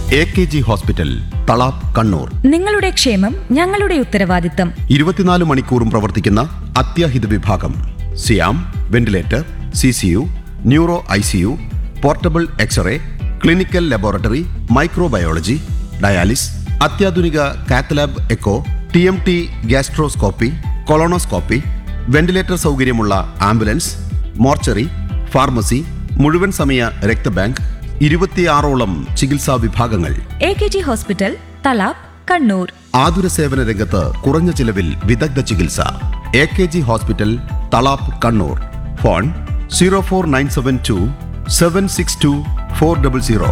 A K G hospital Thalap Kannur നിങ്ങളുടെ ക്ഷേമം ഞങ്ങളുടെ ഉത്തരവാദിത്തം ഇരുപത്തിനാല് മണിക്കൂറും പ്രവർത്തിക്കുന്ന അത്യാഹിത വിഭാഗം സിയാം ventilator C C U neuro I C U portable x-ray clinical laboratory microbiology dialysis അത്യാധുനിക cath lab echo T M T gastroscopy colonoscopy ventilator സൗകര്യമുള്ള ആംബുലൻസ് മോർച്ചറി ഫാർമസി മുഴുവൻ സമയ രക്തബാങ്ക് ഇരുപത്തിയാറോളം ചികിത്സാ വിഭാഗങ്ങൾ A K G hospital Thalap Kannur ആതുര സേവന രംഗത്ത് കുറഞ്ഞ ചിലവിൽ വിദഗ്ധ ചികിത്സ A K G hospital Thalap Kannur phone zero four nine seven two seven six two four double zero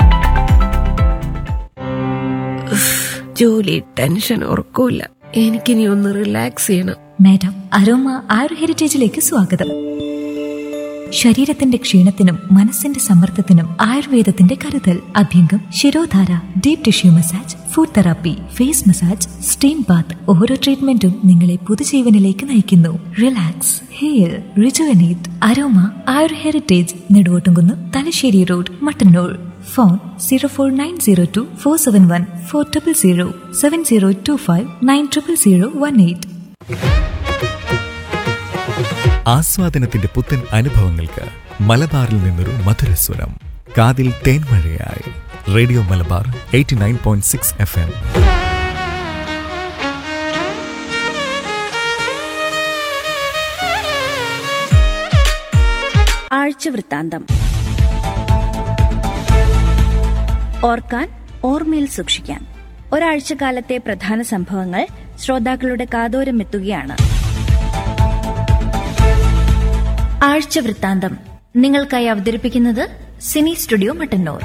ജോലി ടെൻഷൻ ഉറക്കൂല എനിക്കിനി ഒന്ന് റിലാക്സ് ചെയ്യണം മാഡം അരോമ ആയുർ ഹെറിറ്റേജിലേക്ക് സ്വാഗതം ശരീരത്തിന്റെ ക്ഷീണത്തിനും മനസ്സിന്റെ സമ്മർദ്ദത്തിനും ആയുർവേദത്തിന്റെ കരുതൽ അഭ്യംഗം shirodhara deep tissue massage food therapy face massage steam bath ഓരോ ട്രീറ്റ്മെന്റും നിങ്ങളെ പുതുജീവനിലേക്ക് നയിക്കുന്നു relax hair rejuvenate aroma Ayur heritage Neduvottumkunnu Thalassery road Mattannur phone zero four nine zero two four seven one four triple zero seven zero two five nine triple zero one eight ആസ്വാദനത്തിന്റെ പുത്തൻ അനുഭവങ്ങൾക്ക് മലബാറിൽ നിന്നൊരു മധുരസ്വരം കാതിൽ തേൻമഴയായി radio Malabar eighty nine point six F M ആഴ്ചവൃത്താന്തം ഓർക്കാൻ ഓർമ്മയിൽ സൂക്ഷിക്കാൻ ഒരാഴ്ചക്കാലത്തെ പ്രധാന സംഭവങ്ങൾ ശ്രോതാക്കളുടെ കാതോരം എത്തുകയാണ് ആഴ്ചവൃത്താന്തം നിങ്ങൾക്കായി അവതരിപ്പിക്കുന്നത് സിനി സ്റ്റുഡിയോ മട്ടന്നൂർ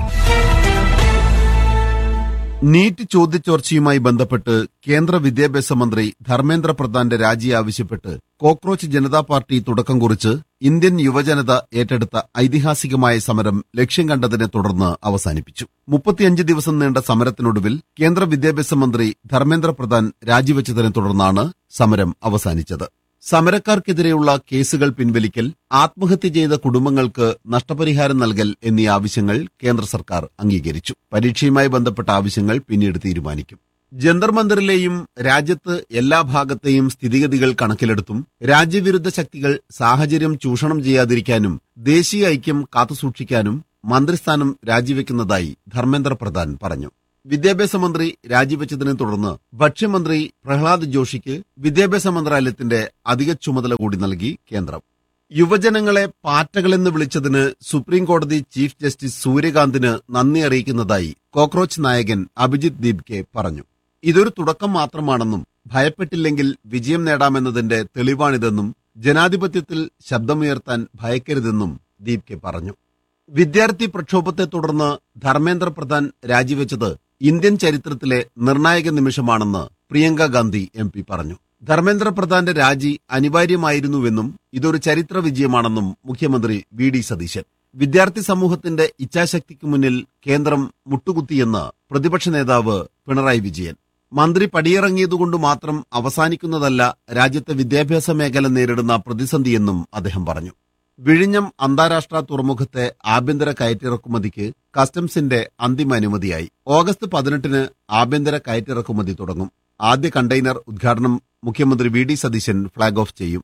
നീറ്റ് ചോദ്യചോർച്ചയുമായി ബന്ധപ്പെട്ട് കേന്ദ്ര വിദ്യാഭ്യാസ മന്ത്രി ധർമ്മേന്ദ്ര പ്രധാന്റെ രാജി ആവശ്യപ്പെട്ട് കോക്രോച്ച് ജനതാ പാർട്ടി തുടക്കം കുറിച്ച് ഇന്ത്യൻ യുവജനത ഏറ്റെടുത്ത ഐതിഹാസികമായ സമരം ലക്ഷ്യം കണ്ടതിനെ തുടർന്ന് അവസാനിപ്പിച്ചു മുപ്പത്തിയഞ്ച് ദിവസം നീണ്ട സമരത്തിനൊടുവിൽ കേന്ദ്ര വിദ്യാഭ്യാസ മന്ത്രി ധർമ്മേന്ദ്ര പ്രധാൻ രാജിവെച്ചതിനെ തുടർന്നാണ് സമരം അവസാനിച്ചത് സമരക്കാർക്കെതിരെയുള്ള കേസുകൾ പിൻവലിക്കൽ ആത്മഹത്യ ചെയ്ത കുടുംബങ്ങൾക്ക് നഷ്ടപരിഹാരം നൽകൽ എന്നീ ആവശ്യങ്ങൾ കേന്ദ്ര സർക്കാർ അംഗീകരിച്ചു പരീക്ഷയുമായി ബന്ധപ്പെട്ട ആവശ്യങ്ങൾ പിന്നീട് തീരുമാനിക്കും ജന്തർ മന്ദിറിലെയും രാജ്യത്ത് എല്ലാ ഭാഗത്തെയും സ്ഥിതിഗതികൾ കണക്കിലെടുത്തും രാജ്യവിരുദ്ധ ശക്തികൾ സാഹചര്യം ചൂഷണം ചെയ്യാതിരിക്കാനും ദേശീയ ഐക്യം കാത്തുസൂക്ഷിക്കാനും മന്ത്രിസ്ഥാനം രാജിവെക്കുന്നതായി ധർമ്മേന്ദ്ര പ്രധാൻ പറഞ്ഞു വിദ്യാഭ്യാസ മന്ത്രി രാജിവെച്ചതിനെ തുടർന്ന് ഭക്ഷ്യമന്ത്രി പ്രഹ്ലാദ് ജോഷിക്ക് വിദ്യാഭ്യാസ മന്ത്രാലയത്തിന്റെ അധിക ചുമതല കൂടി നൽകി കേന്ദ്രം യുവജനങ്ങളെ പാറ്റകളെന്ന് വിളിച്ചതിന് സുപ്രീം കോടതി ചീഫ് ജസ്റ്റിസ് സൂര്യകാന്തിന് നന്ദി അറിയിക്കുന്നതായി കോക്രോച്ച് നായകൻ അഭിജിത് ദീപ്കെ പറഞ്ഞു ഇതൊരു തുടക്കം മാത്രമാണെന്നും ഭയപ്പെട്ടില്ലെങ്കിൽ വിജയം നേടാമെന്നതിന്റെ തെളിവാണിതെന്നും ജനാധിപത്യത്തിൽ ശബ്ദമുയർത്താൻ ഭയക്കരുതെന്നും ദീപ്കെ പറഞ്ഞു വിദ്യാർത്ഥി പ്രക്ഷോഭത്തെ തുടർന്ന് ധർമ്മേന്ദ്ര പ്രധാൻ രാജിവെച്ചത് ഇന്ത്യൻ ചരിത്രത്തിലെ നിർണായക നിമിഷമാണെന്ന് പ്രിയങ്ക ഗാന്ധി എം പി പറഞ്ഞു ധർമ്മേന്ദ്ര പ്രധാന്റെ രാജി അനിവാര്യമായിരുന്നുവെന്നും ഇതൊരു ചരിത്ര വിജയമാണെന്നും മുഖ്യമന്ത്രി വി ഡി സതീശൻ വിദ്യാർത്ഥി സമൂഹത്തിന്റെ ഇച്ഛാശക്തിക്ക് മുന്നിൽ കേന്ദ്രം മുട്ടുകുത്തിയെന്ന് പ്രതിപക്ഷ നേതാവ് പിണറായി വിജയൻ മന്ത്രി പടിയിറങ്ങിയതുകൊണ്ട് മാത്രം അവസാനിക്കുന്നതല്ല രാജ്യത്തെ വിദ്യാഭ്യാസ മേഖല നേരിടുന്ന പ്രതിസന്ധിയെന്നും അദ്ദേഹം പറഞ്ഞു വിഴിഞ്ഞം അന്താരാഷ്ട്ര തുറമുഖത്തെ ആഭ്യന്തര കയറ്റിറക്കുമതിക്ക് കസ്റ്റംസിന്റെ അന്തിമ അനുമതിയായി ഓഗസ്റ്റ് പതിനെട്ടിന് ആഭ്യന്തര കയറ്റിറക്കുമതി തുടങ്ങും ആദ്യ കണ്ടെയ്നർ ഉദ്ഘാടനം മുഖ്യമന്ത്രി V D Satheesan flag off ചെയ്യും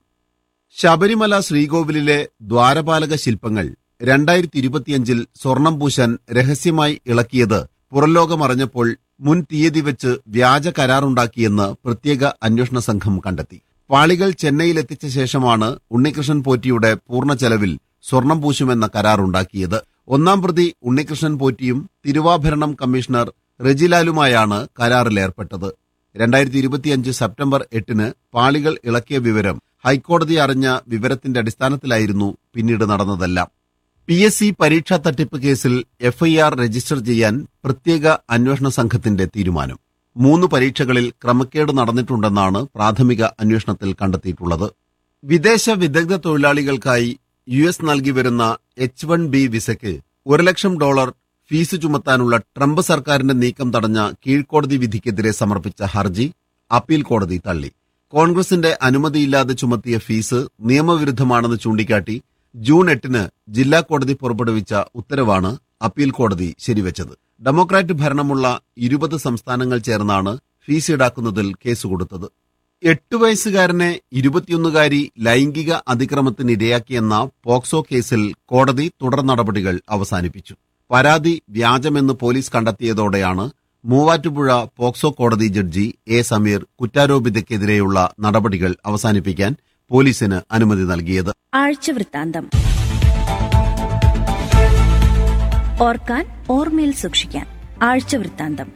ശബരിമല ശ്രീകോവിലിലെ ദ്വാരപാലക ശില്പങ്ങൾ രണ്ടായിരത്തി ഇരുപത്തിയഞ്ചിൽ സ്വർണം പൂശാൻ രഹസ്യമായി ഇളക്കിയത് പുറംലോകമറിഞ്ഞപ്പോൾ മുൻ തീയതി വെച്ച് വ്യാജ കരാറുണ്ടാക്കിയെന്ന് പ്രത്യേക അന്വേഷണ സംഘം കണ്ടെത്തി പാളികൾ ചെന്നൈയിൽ എത്തിച്ച ശേഷമാണ് ഉണ്ണികൃഷ്ണൻ പോറ്റിയുടെ പൂർണ്ണ ചെലവിൽ സ്വർണം പൂശുമെന്ന കരാറുണ്ടാക്കിയത് ഒന്നാം പ്രതി ഉണ്ണികൃഷ്ണൻ പോറ്റിയും തിരുവാഭരണം കമ്മീഷണർ റെജിലാലുമായാണ് കരാറിലേർപ്പെട്ടത് രണ്ടായിരത്തി ഇരുപത്തിയഞ്ച് സെപ്റ്റംബർ എട്ടിന് പാളികൾ ഇളക്കിയ വിവരം ഹൈക്കോടതി അറിഞ്ഞ വിവരത്തിന്റെ അടിസ്ഥാനത്തിലായിരുന്നു പിന്നീട് നടന്നതെല്ലാം പി എസ് സി പരീക്ഷാ തട്ടിപ്പ് കേസിൽ എഫ്ഐആർ രജിസ്റ്റർ ചെയ്യാൻ പ്രത്യേക അന്വേഷണ സംഘത്തിന്റെ തീരുമാനം മൂന്ന് പരീക്ഷകളിൽ ക്രമക്കേട് നടന്നിട്ടുണ്ടെന്നാണ് പ്രാഥമിക അന്വേഷണത്തിൽ കണ്ടെത്തിയിട്ടുള്ളത് വിദേശ വിദഗ്ധ തൊഴിലാളികൾക്കായി യു എസ് നൽകി വരുന്ന എച്ച് വൺ ബി വിസയ്ക്ക് ഒരു ലക്ഷം ഡോളർ ഫീസ് ചുമത്താനുള്ള ട്രംപ് സർക്കാരിന്റെ നീക്കം തടഞ്ഞ കീഴ്ക്കോടതി വിധിക്കെതിരെ സമർപ്പിച്ച ഹർജി അപ്പീൽ കോടതി തള്ളി കോൺഗ്രസിന്റെ അനുമതിയില്ലാതെ ചുമത്തിയ ഫീസ് നിയമവിരുദ്ധമാണെന്ന് ചൂണ്ടിക്കാട്ടി ജൂൺ എട്ടിന് ജില്ലാ കോടതി പുറപ്പെടുവിച്ച ഉത്തരവാണ് അപ്പീൽ കോടതി ശരിവച്ചത് ഡെമോക്രാറ്റ് ഭരണമുള്ള ഇരുപത് സംസ്ഥാനങ്ങൾ ചേർന്നാണ് ഫീസ് ഈടാക്കുന്നതിൽ കേസ് കൊടുത്തത് എട്ട് വയസ്സുകാരനെ ഇരുപത്തിയൊന്നുകാരി ലൈംഗിക അതിക്രമത്തിന് ഇരയാക്കിയെന്ന പോക്സോ കേസിൽ കോടതി തുടർ നടപടികൾ അവസാനിപ്പിച്ചു പരാതി വ്യാജമെന്ന് പോലീസ് കണ്ടെത്തിയതോടെയാണ് മൂവാറ്റുപുഴ പോക്സോ കോടതി ജഡ്ജി എ സമീർ കുറ്റാരോപിതയ്ക്കെതിരെയുള്ള നടപടികൾ അവസാനിപ്പിക്കാൻ പോലീസിന് അനുമതി നൽകിയത് ആഴ്ചവൃത്താന്തം ഓർക്കാൻ ഓർമ്മയിൽ സൂക്ഷിക്കാൻ ആഴ്ചവൃത്താന്തം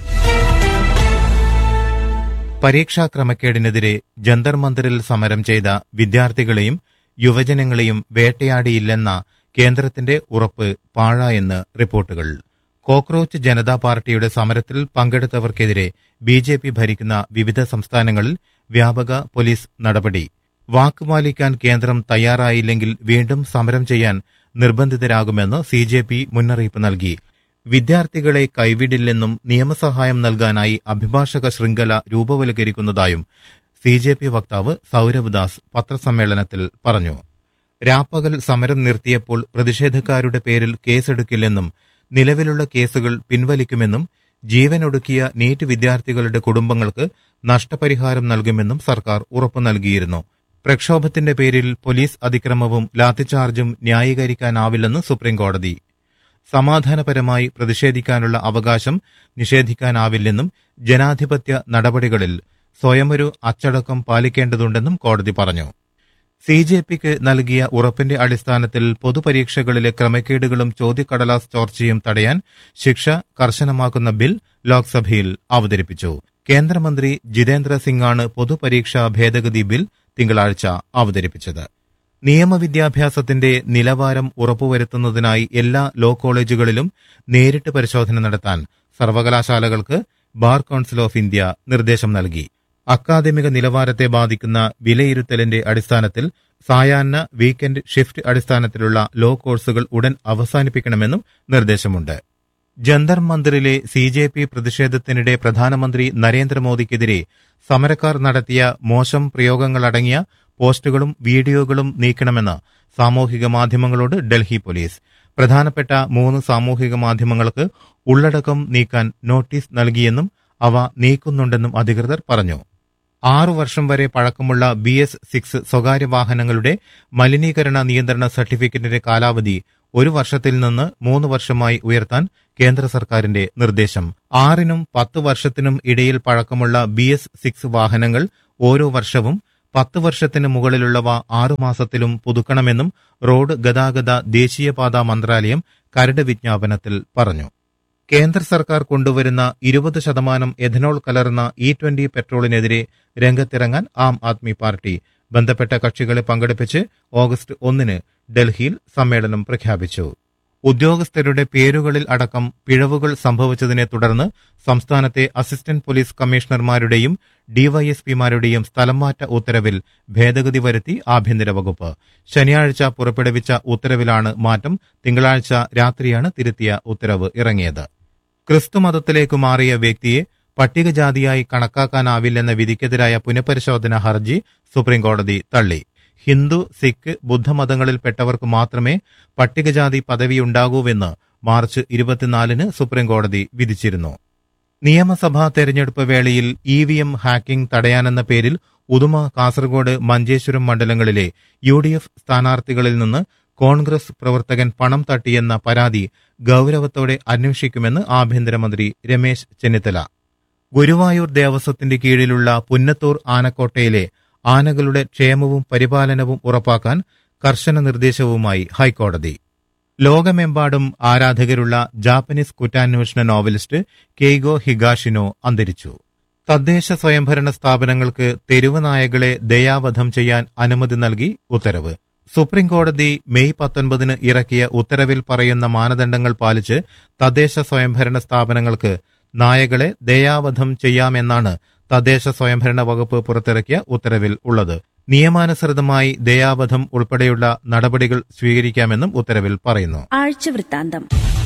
പരീക്ഷാ ക്രമക്കേടിനെതിരെ ജന്തർ മന്ദിറിൽ സമരം ചെയ്ത വിദ്യാർത്ഥികളെയും യുവജനങ്ങളെയും വേട്ടയാടിയില്ലെന്ന കേന്ദ്രത്തിന്റെ ഉറപ്പ് പാഴായെന്ന് റിപ്പോർട്ടുകൾ കോക്രോച്ച് ജനതാ പാർട്ടിയുടെ സമരത്തിൽ പങ്കെടുത്തവർക്കെതിരെ ബി ജെ പി ഭരിക്കുന്ന വിവിധ സംസ്ഥാനങ്ങളിൽ വ്യാപക പോലീസ് നടപടി വാക്കുപാലിക്കാൻ കേന്ദ്രം തയ്യാറായില്ലെങ്കിൽ വീണ്ടും സമരം ചെയ്യാൻ നിർബന്ധിതരാകുമെന്ന് സി ജെ പി മുന്നറിയിപ്പ് നൽകി വിദ്യാർത്ഥികളെ കൈവിടില്ലെന്നും നിയമസഹായം നൽകാനായി അഭിഭാഷക ശൃംഖല രൂപവൽക്കരിക്കുന്നതായും സി ജെ പി വക്താവ് സൗരവ് ദാസ് പത്രസമ്മേളനത്തിൽ പറഞ്ഞു രാപ്പകൽ സമരം നിർത്തിയപ്പോൾ പ്രതിഷേധക്കാരുടെ പേരിൽ കേസെടുക്കില്ലെന്നും നിലവിലുള്ള കേസുകൾ പിൻവലിക്കുമെന്നും ജീവനൊടുക്കിയ നീറ്റ് വിദ്യാർത്ഥികളുടെ കുടുംബങ്ങൾക്ക് നഷ്ടപരിഹാരം നൽകുമെന്നും സർക്കാർ ഉറപ്പു നൽകിയിരുന്നു പ്രക്ഷോഭത്തിന്റെ പേരിൽ പോലീസ് അതിക്രമവും ലാത്തിചാർജും ന്യായീകരിക്കാനാവില്ലെന്ന് സുപ്രീംകോടതി സമാധാനപരമായി പ്രതിഷേധിക്കാനുള്ള അവകാശം നിഷേധിക്കാനാവില്ലെന്നും ജനാധിപത്യ നടപടികളിൽ സ്വയമൊരു അച്ചടക്കം പാലിക്കേണ്ടതുണ്ടെന്നും കോടതി പറഞ്ഞു സി ജെ പിക്ക് നൽകിയ ഉറപ്പിന്റെ അടിസ്ഥാനത്തിൽ പൊതുപരീക്ഷകളിലെ ക്രമക്കേടുകളും ചോദ്യക്കടലാസ് ചോർച്ചയും തടയാൻ ശിക്ഷ കർശനമാക്കുന്ന ബിൽ ലോക്സഭയിൽ അവതരിപ്പിച്ചു കേന്ദ്രമന്ത്രി ജിതേന്ദ്ര സിംഗാണ് പൊതുപരീക്ഷാ ഭേദഗതി ബിൽ തിങ്കളാഴ്ച അവതരിപ്പിച്ചത് നിയമവിദ്യാഭ്യാസത്തിന്റെ നിലവാരം ഉറപ്പുവരുത്തുന്നതിനായി എല്ലാ ലോ കോളേജുകളിലും നേരിട്ട് പരിശോധന നടത്താൻ സർവകലാശാലകൾക്ക് ബാർ കൌൺസിൽ ഓഫ് ഇന്ത്യ നിർദ്ദേശം നൽകി അക്കാദമിക നിലവാരത്തെ ബാധിക്കുന്ന വിലയിരുത്തലിന്റെ അടിസ്ഥാനത്തിൽ സായാഹ്ന വീക്കെൻഡ് ഷിഫ്റ്റ് അടിസ്ഥാനത്തിലുള്ള ലോ കോഴ്സുകൾ ഉടൻ അവസാനിപ്പിക്കണമെന്നും നിർദ്ദേശമുണ്ട് ജന്തർ മന്ദിറിലെ സി ജെ പി പ്രതിഷേധത്തിനിടെ പ്രധാനമന്ത്രി നരേന്ദ്രമോദിക്കെതിരെ സമരക്കാർ നടത്തിയ മോശം പ്രയോഗങ്ങളടങ്ങിയ പോസ്റ്റുകളും വീഡിയോകളും നീക്കണമെന്ന് സാമൂഹിക മാധ്യമങ്ങളോട് ഡൽഹി പോലീസ് പ്രധാനപ്പെട്ട മൂന്ന് സാമൂഹിക മാധ്യമങ്ങൾക്ക് ഉള്ളടക്കം നീക്കാൻ നോട്ടീസ് നൽകിയെന്നും അവ നീക്കുന്നുണ്ടെന്നും അധികൃതർ പറഞ്ഞു ആറു വർഷം വരെ പഴക്കമുള്ള ബി എസ് സിക്സ് സ്വകാര്യ വാഹനങ്ങളുടെ മലിനീകരണ നിയന്ത്രണ സർട്ടിഫിക്കറ്റിന്റെ കാലാവധി ഒരു വർഷത്തിൽ നിന്ന് മൂന്ന് വർഷമായി ഉയർത്താൻ കേന്ദ്ര സർക്കാരിന്റെ നിർദ്ദേശം ആറിനും പത്ത് വർഷത്തിനും ഇടയിൽ പഴക്കമുള്ള ബി എസ് സിക്സ് വാഹനങ്ങൾ ഓരോ വർഷവും പത്ത് വർഷത്തിന് മുകളിലുള്ളവ ആറുമാസത്തിലും പുതുക്കണമെന്നും റോഡ് ഗതാഗത ദേശീയപാത മന്ത്രാലയം കരട് വിജ്ഞാപനത്തിൽ പറഞ്ഞു കേന്ദ്ര സർക്കാർ കൊണ്ടുവരുന്ന ഇരുപത് ശതമാനം എഥനോൾ കലർന്ന ഇ ട്വന്റി പെട്രോളിനെതിരെ രംഗത്തിറങ്ങാൻ ആം ആദ്മി പാർട്ടി ബന്ധപ്പെട്ട കക്ഷികളെ പങ്കെടുപ്പിച്ച് ഓഗസ്റ്റ് ഒന്നിന് ഡൽഹിയിൽ സമ്മേളനം പ്രഖ്യാപിച്ചു ഉദ്യോഗസ്ഥരുടെ പേരുകളിൽ അടക്കം പിഴവുകൾ സംഭവിച്ചതിനെ തുടർന്ന് സംസ്ഥാനത്തെ അസിസ്റ്റന്റ് പോലീസ് കമ്മീഷണർമാരുടെയും ഡിവൈഎസ്പിമാരുടെയും സ്ഥലംമാറ്റ ഉത്തരവിൽ ഭേദഗതി വരുത്തി ആഭ്യന്തര വകുപ്പ് ശനിയാഴ്ച പുറപ്പെടുവിച്ച ഉത്തരവിലാണ് മാറ്റം തിങ്കളാഴ്ച രാത്രിയാണ് തിരുത്തിയ ഉത്തരവ് ഇറങ്ങിയത് ക്രിസ്തുമതത്തിലേക്ക് മാറിയ വ്യക്തിയെ പട്ടികജാതിയായി കണക്കാക്കാനാവില്ലെന്ന വിധിക്കെതിരായ പുനഃപരിശോധന ഹർജി സുപ്രീംകോടതി തള്ളി ഹിന്ദു സിഖ് ബുദ്ധമതങ്ങളിൽപ്പെട്ടവർക്ക് മാത്രമേ പട്ടികജാതി പദവിയുണ്ടാകൂവെന്ന് മാർച്ച് ഇരുപത്തിനാലിന് സുപ്രീംകോടതി വിധിച്ചിരുന്നു നിയമസഭാ തെരഞ്ഞെടുപ്പ് വേളയിൽ ഇ വി എം ഹാക്കിംഗ് തടയാനെന്ന പേരിൽ ഉദുമ കാസർഗോഡ് മഞ്ചേശ്വരം മണ്ഡലങ്ങളിലെ യു ഡി എഫ് സ്ഥാനാർത്ഥികളിൽ നിന്ന് കോൺഗ്രസ് പ്രവർത്തകൻ പണം തട്ടിയെന്ന പരാതി ഗൌരവത്തോടെ അന്വേഷിക്കുമെന്ന് ആഭ്യന്തരമന്ത്രി രമേശ് ചെന്നിത്തല ഗുരുവായൂർ ദേവസ്വത്തിന്റെ കീഴിലുള്ള പുന്നത്തൂർ ആനക്കോട്ടയിലെ ആനകളുടെ ക്ഷേമവും പരിപാലനവും ഉറപ്പാക്കാൻ കർശന നിർദ്ദേശവുമായി ഹൈക്കോടതി ലോകമെമ്പാടും ആരാധകരുള്ള ജാപ്പനീസ് കുറ്റാന്വേഷണ നോവലിസ്റ്റ് കെയ്ഗോ ഹിഗാഷിനോ അന്തരിച്ചു തദ്ദേശ സ്വയംഭരണ സ്ഥാപനങ്ങൾക്ക് തെരുവ് നായകളെ ദയാവധം ചെയ്യാൻ അനുമതി നൽകി ഉത്തരവ് സുപ്രീംകോടതി മെയ് പത്തൊൻപതിന് ഇറക്കിയ ഉത്തരവിൽ പറയുന്ന മാനദണ്ഡങ്ങൾ പാലിച്ച് തദ്ദേശ സ്വയംഭരണ സ്ഥാപനങ്ങൾക്ക് നായകളെ ദയാവധം ചെയ്യാമെന്നാണ് തദ്ദേശ സ്വയംഭരണ വകുപ്പ് പുറത്തിറക്കിയ ഉത്തരവിൽ ഉള്ളത് നിയമാനുസൃതമായി ദയാവധം ഉൾപ്പെടെയുള്ള നടപടികൾ സ്വീകരിക്കാമെന്നും ഉത്തരവിൽ പറയുന്നു ആഴ്ചവൃത്താന്തം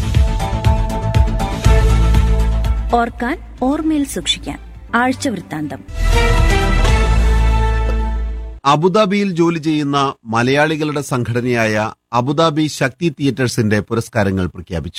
ഓർക്കാൻ ഓർമ്മയിൽ സൂക്ഷിക്കാൻ ആഴ്ചവൃത്താന്തം അബുദാബിയിൽ ജോലി ചെയ്യുന്ന മലയാളികളുടെ സംഘടനയായ അബുദാബി ശക്തി തിയേറ്റേഴ്സിന്റെ പുരസ്കാരങ്ങൾ പ്രഖ്യാപിച്ചു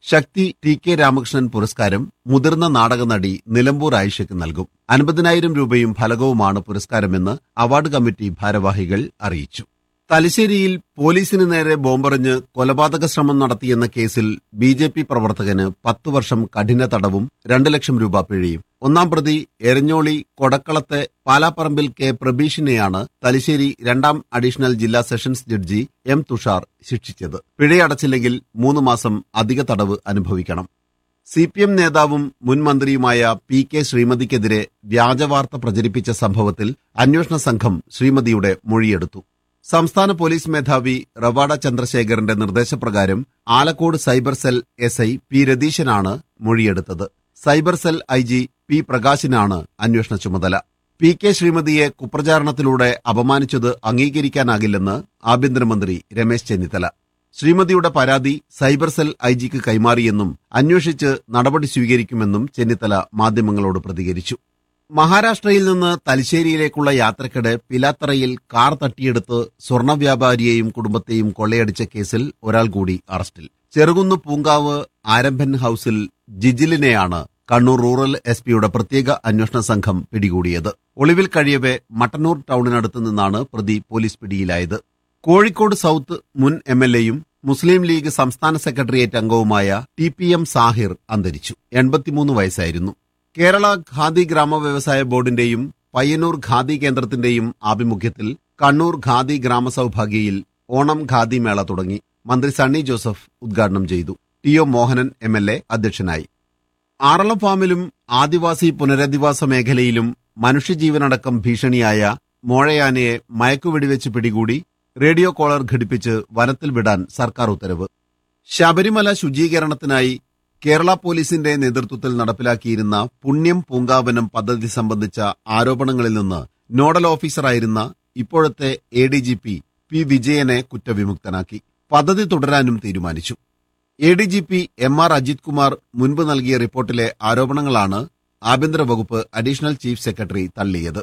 ശക്തി ടി കെ രാമകൃഷ്ണൻ പുരസ്കാരം മുതിർന്ന നാടക നടി നിലമ്പൂർ ആയിഷയ്ക്ക് നൽകും അൻപതിനായിരം രൂപയും ഫലകവുമാണ് പുരസ്കാരമെന്ന് അവാർഡ് കമ്മിറ്റി ഭാരവാഹികൾ അറിയിച്ചു തലശ്ശേരിയിൽ പോലീസിന് നേരെ ബോംബെറിഞ്ഞ് കൊലപാതക ശ്രമം നടത്തിയെന്ന കേസിൽ ബി ജെ പി പ്രവർത്തകന് പത്തു വർഷം കഠിന തടവും രണ്ട് ലക്ഷം രൂപ പിഴയും ഒന്നാം പ്രതി എരഞ്ഞോളി കൊടക്കളത്തെ പാലാപ്പറമ്പിൽ കെ പ്രബീഷിനെയാണ് തലശ്ശേരി രണ്ടാം അഡീഷണൽ ജില്ലാ സെഷൻസ് ജഡ്ജി എം തുഷാർ ശിക്ഷിച്ചത് പിഴയടച്ചില്ലെങ്കിൽ മൂന്ന് മാസം അധിക തടവ് അനുഭവിക്കണം സി പി എം നേതാവും മുൻ മന്ത്രിയുമായ പി കെ ശ്രീമതിക്കെതിരെ വ്യാജവാർത്ത പ്രചരിപ്പിച്ച സംഭവത്തിൽ അന്വേഷണ സംഘം ശ്രീമതിയുടെ മൊഴിയെടുത്തു സംസ്ഥാന പോലീസ് മേധാവി റവാഡ ചന്ദ്രശേഖരന്റെ നിർദ്ദേശപ്രകാരം Alakode cyber cell S I P രതീശനാണ് മൊഴിയെടുത്തത് cyber cell I G P പ്രകാശിനാണ് അന്വേഷണ ചുമതല പി കെ ശ്രീമതിയെ കുപ്രചാരണത്തിലൂടെ അപമാനിച്ചത് അംഗീകരിക്കാനാകില്ലെന്ന് ആഭ്യന്തരമന്ത്രി രമേശ് ചെന്നിത്തല ശ്രീമതിയുടെ പരാതി സൈബർ സെൽ ഐ ജിക്ക് കൈമാറിയെന്നും അന്വേഷിച്ച് നടപടി സ്വീകരിക്കുമെന്നും ചെന്നിത്തല മാധ്യമങ്ങളോട് പ്രതികരിച്ചു മഹാരാഷ്ട്രയിൽ നിന്ന് തലശ്ശേരിയിലേക്കുള്ള യാത്രക്കിടെ പിലാത്തറയിൽ കാർ തട്ടിയെടുത്ത് സ്വർണ്ണ വ്യാപാരിയെയും കുടുംബത്തെയും കൊള്ളയടിച്ച കേസിൽ ഒരാൾ കൂടി അറസ്റ്റിൽ ചെറുകുന്ന് പൂങ്കാവ് ആരംഭൻ ഹൌസിൽ ജിജിലിനെയാണ് കണ്ണൂർ റൂറൽ എസ് പിയുടെ പ്രത്യേക അന്വേഷണ സംഘം പിടികൂടിയത് ഒളിവിൽ കഴിയവെ മട്ടന്നൂർ ടൌണിനടുത്ത് നിന്നാണ് പ്രതി പോലീസ് പിടിയിലായത് കോഴിക്കോട് സൌത്ത് മുൻ എം എൽ എയും മുസ്ലിം ലീഗ് സംസ്ഥാന സെക്രട്ടേറിയറ്റ് അംഗവുമായ ടി പി എം സാഹിർ അന്തരിച്ചു എൺപത്തിമൂന്ന് വയസ്സായിരുന്നു കേരള ഖാദി ഗ്രാമ വ്യവസായ ബോർഡിന്റെയും പയ്യന്നൂർ ഖാദി കേന്ദ്രത്തിന്റെയും ആഭിമുഖ്യത്തിൽ കണ്ണൂർ ഖാദി ഗ്രാമസൗഭാഗ്യയിൽ ഓണം ഖാദി മേള തുടങ്ങി മന്ത്രി സണ്ണി ജോസഫ് ഉദ്ഘാടനം ചെയ്തു T O Mohanan M L A അധ്യക്ഷനായി ആറളം ഫാമിലും ആദിവാസി പുനരധിവാസ മേഖലയിലും മനുഷ്യജീവനടക്കം ഭീഷണിയായ മോഴയാനയെ മയക്കുവെടിവെച്ച് പിടികൂടി റേഡിയോ കോളർ ഘടിപ്പിച്ച് വനത്തിൽ വിടാൻ സർക്കാർ ഉത്തരവ് ശബരിമല ശുചീകരണത്തിനായി കേരള പോലീസിന്റെ നേതൃത്വത്തിൽ നടപ്പിലാക്കിയിരുന്ന പുണ്യം പൂങ്കാവനം പദ്ധതി സംബന്ധിച്ച ആരോപണങ്ങളിൽ നിന്ന് നോഡൽ ഓഫീസറായിരുന്ന ഇപ്പോഴത്തെ A D G P P വിജയനെ കുറ്റവിമുക്തനാക്കി പദ്ധതി തുടരാനും തീരുമാനിച്ചു A D G P M R Ajith Kumar മുൻപ് നൽകിയ റിപ്പോർട്ടിലെ ആരോപണങ്ങളാണ് ആഭ്യന്തര വകുപ്പ് അഡീഷണൽ ചീഫ് സെക്രട്ടറി തള്ളിയത്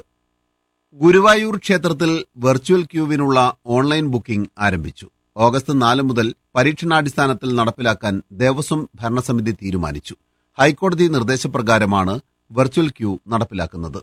ഗുരുവായൂർ ക്ഷേത്രത്തിൽ വെർച്വൽ ക്യൂവിനുള്ള ഓൺലൈൻ ബുക്കിംഗ് ആരംഭിച്ചു ഓഗസ്റ്റ് നാല് മുതൽ പരീക്ഷണാടിസ്ഥാനത്തിൽ നടപ്പിലാക്കാൻ ദേവസ്വം ഭരണസമിതി തീരുമാനിച്ചു ഹൈക്കോടതി നിർദ്ദേശപ്രകാരമാണ് വെർച്വൽ ക്യൂ നടപ്പിലാക്കുന്നത്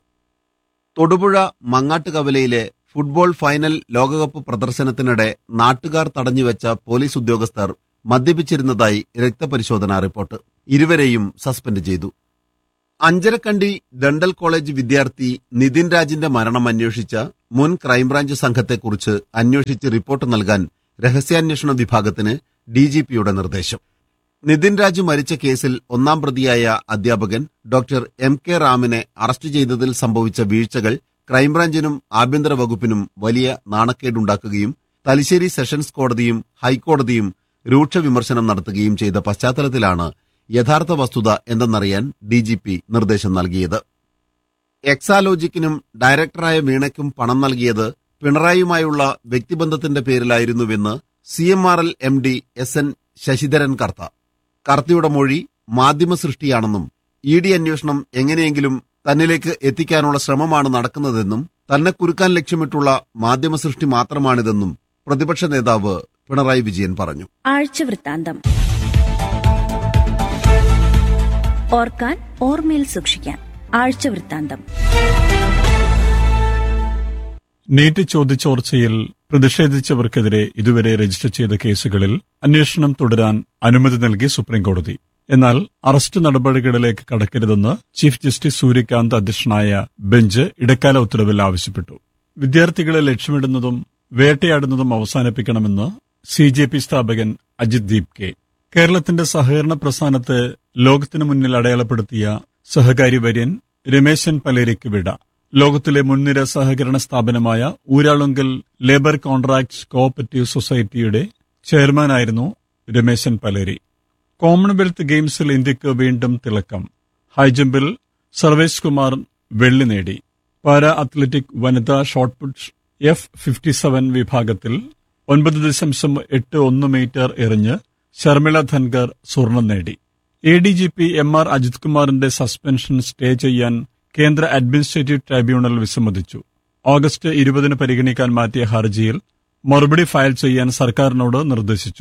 തൊടുപുഴ മങ്ങാട്ടുകവലയിലെ ഫുട്ബോൾ ഫൈനൽ ലോകകപ്പ് പ്രദർശനത്തിനിടെ നാട്ടുകാർ തടഞ്ഞുവെച്ച പോലീസ് ഉദ്യോഗസ്ഥർ മദ്യപിച്ചിരുന്നതായി രക്തപരിശോധനാ റിപ്പോർട്ട് ഇരുവരെയും സസ്പെൻഡ് ചെയ്തു അഞ്ചരക്കണ്ടി ഡണ്ടൽ കോളേജ് വിദ്യാർത്ഥി നിതിൻ രാജിന്റെ മരണം അന്വേഷിച്ച മുൻ ക്രൈംബ്രാഞ്ച് സംഘത്തെക്കുറിച്ച് അന്വേഷിച്ച് റിപ്പോർട്ട് നൽകാൻ രഹസ്യാന്വേഷണ വിഭാഗത്തിന് ഡിജിപിയുടെ നിർദ്ദേശം നിതിൻ രാജ് മരിച്ച കേസിൽ ഒന്നാം പ്രതിയായ അധ്യാപകൻ ഡോക്ടർ എം കെ റാമിനെ അറസ്റ്റ് ചെയ്തതിൽ സംഭവിച്ച വീഴ്ചകൾ ക്രൈംബ്രാഞ്ചിനും ആഭ്യന്തര വകുപ്പിനും വലിയ നാണക്കേടുണ്ടാക്കുകയും തലശ്ശേരി സെഷൻസ് കോടതിയും ഹൈക്കോടതിയും രൂക്ഷ വിമർശനം നടത്തുകയും ചെയ്ത പശ്ചാത്തലത്തിലാണ് യഥാർത്ഥ വസ്തുത എന്തെന്നറിയാൻ ഡിജിപി നിർദ്ദേശം നൽകിയത് എക്സാലോജിക്കിനും ഡയറക്ടറായ വീണയ്ക്കും പണം നൽകിയത് പിണറായിയുമായുള്ള വ്യക്തിബന്ധത്തിന്റെ പേരിലായിരുന്നുവെന്ന് C M R L M D S N Sasidharan Kartha കർത്തയുടെ മൊഴി മാധ്യമ സൃഷ്ടിയാണെന്നും ഇ ഡി അന്വേഷണം എങ്ങനെയെങ്കിലും തന്നിലേക്ക് എത്തിക്കാനുള്ള ശ്രമമാണ് നടക്കുന്നതെന്നും തന്നെ കുരുക്കാൻ ലക്ഷ്യമിട്ടുള്ള മാധ്യമ സൃഷ്ടി മാത്രമാണിതെന്നും പ്രതിപക്ഷ നേതാവ് പിണറായി വിജയൻ പറഞ്ഞു ആഴ്ചവൃത്താന്തം ഓർക്കാൻ ഓർമ്മയിൽ സൂക്ഷിക്കാൻ ആഴ്ചവൃത്താന്തം നീറ്റ് ചോദ്യചോർച്ചയിൽ പ്രതിഷേധിച്ചവർക്കെതിരെ ഇതുവരെ രജിസ്റ്റർ ചെയ്ത കേസുകളിൽ അന്വേഷണം തുടരാൻ അനുമതി നൽകി സുപ്രീംകോടതി എന്നാൽ അറസ്റ്റ് നടപടികളിലേക്ക് കടക്കരുതെന്ന് ചീഫ് ജസ്റ്റിസ് സൂര്യകാന്ത് അധ്യക്ഷനായ ബെഞ്ച് ഇടക്കാല ഉത്തരവിൽ ആവശ്യപ്പെട്ടു വിദ്യാർത്ഥികളെ ലക്ഷ്യമിടുന്നതും വേട്ടയാടുന്നതും അവസാനിപ്പിക്കണമെന്ന് സി ജെ പി സ്ഥാപകൻ അജിത് ദീപ് കെ കേരളത്തിന്റെ സഹകരണ പ്രസ്ഥാനത്തെ ലോകത്തിനു മുന്നിൽ അടയാളപ്പെടുത്തിയ സഹകാരി വര്യൻ രമേശൻ പലേരിക്ക് വിട ലോകത്തിലെ മുൻനിര സഹകരണ സ്ഥാപനമായ ഊരാളുങ്കൽ ലേബർ കോൺട്രാക്ട് കോഓപ്പറേറ്റീവ് സൊസൈറ്റിയുടെ ചെയർമാനായിരുന്നു രമേശൻ പലേരി കോമൺവെൽത്ത് ഗെയിംസിൽ ഇന്ത്യക്ക് വീണ്ടും തിളക്കം ഹൈജമ്പിൽ സർവേഷ് കുമാർ വെള്ളി നേടി പാരാ അത്ലറ്റിക് വനിതാ ഷോട്ട്പുട്ട് എഫ് ഫിഫ്റ്റി സെവൻ വിഭാഗത്തിൽ ഒൻപത് ദശാംശം എട്ട് ഒന്ന് മീറ്റർ എറിഞ്ഞ് ശർമിള ധൻകർ സ്വർണം നേടി A D G P M R Ajith കുമാറിന്റെ സസ്പെൻഷൻ സ്റ്റേ ചെയ്യാൻ കേന്ദ്ര അഡ്മിനിസ്ട്രേറ്റീവ് ട്രൈബ്യൂണൽ വിസമ്മതിച്ചു ഓഗസ്റ്റ് ഇരുപതിന് പരിഗണിക്കാൻ മാറ്റിയ ഹർജിയിൽ മറുപടി ഫയൽ ചെയ്യാൻ സർക്കാരിനോട് നിർദ്ദേശിച്ചു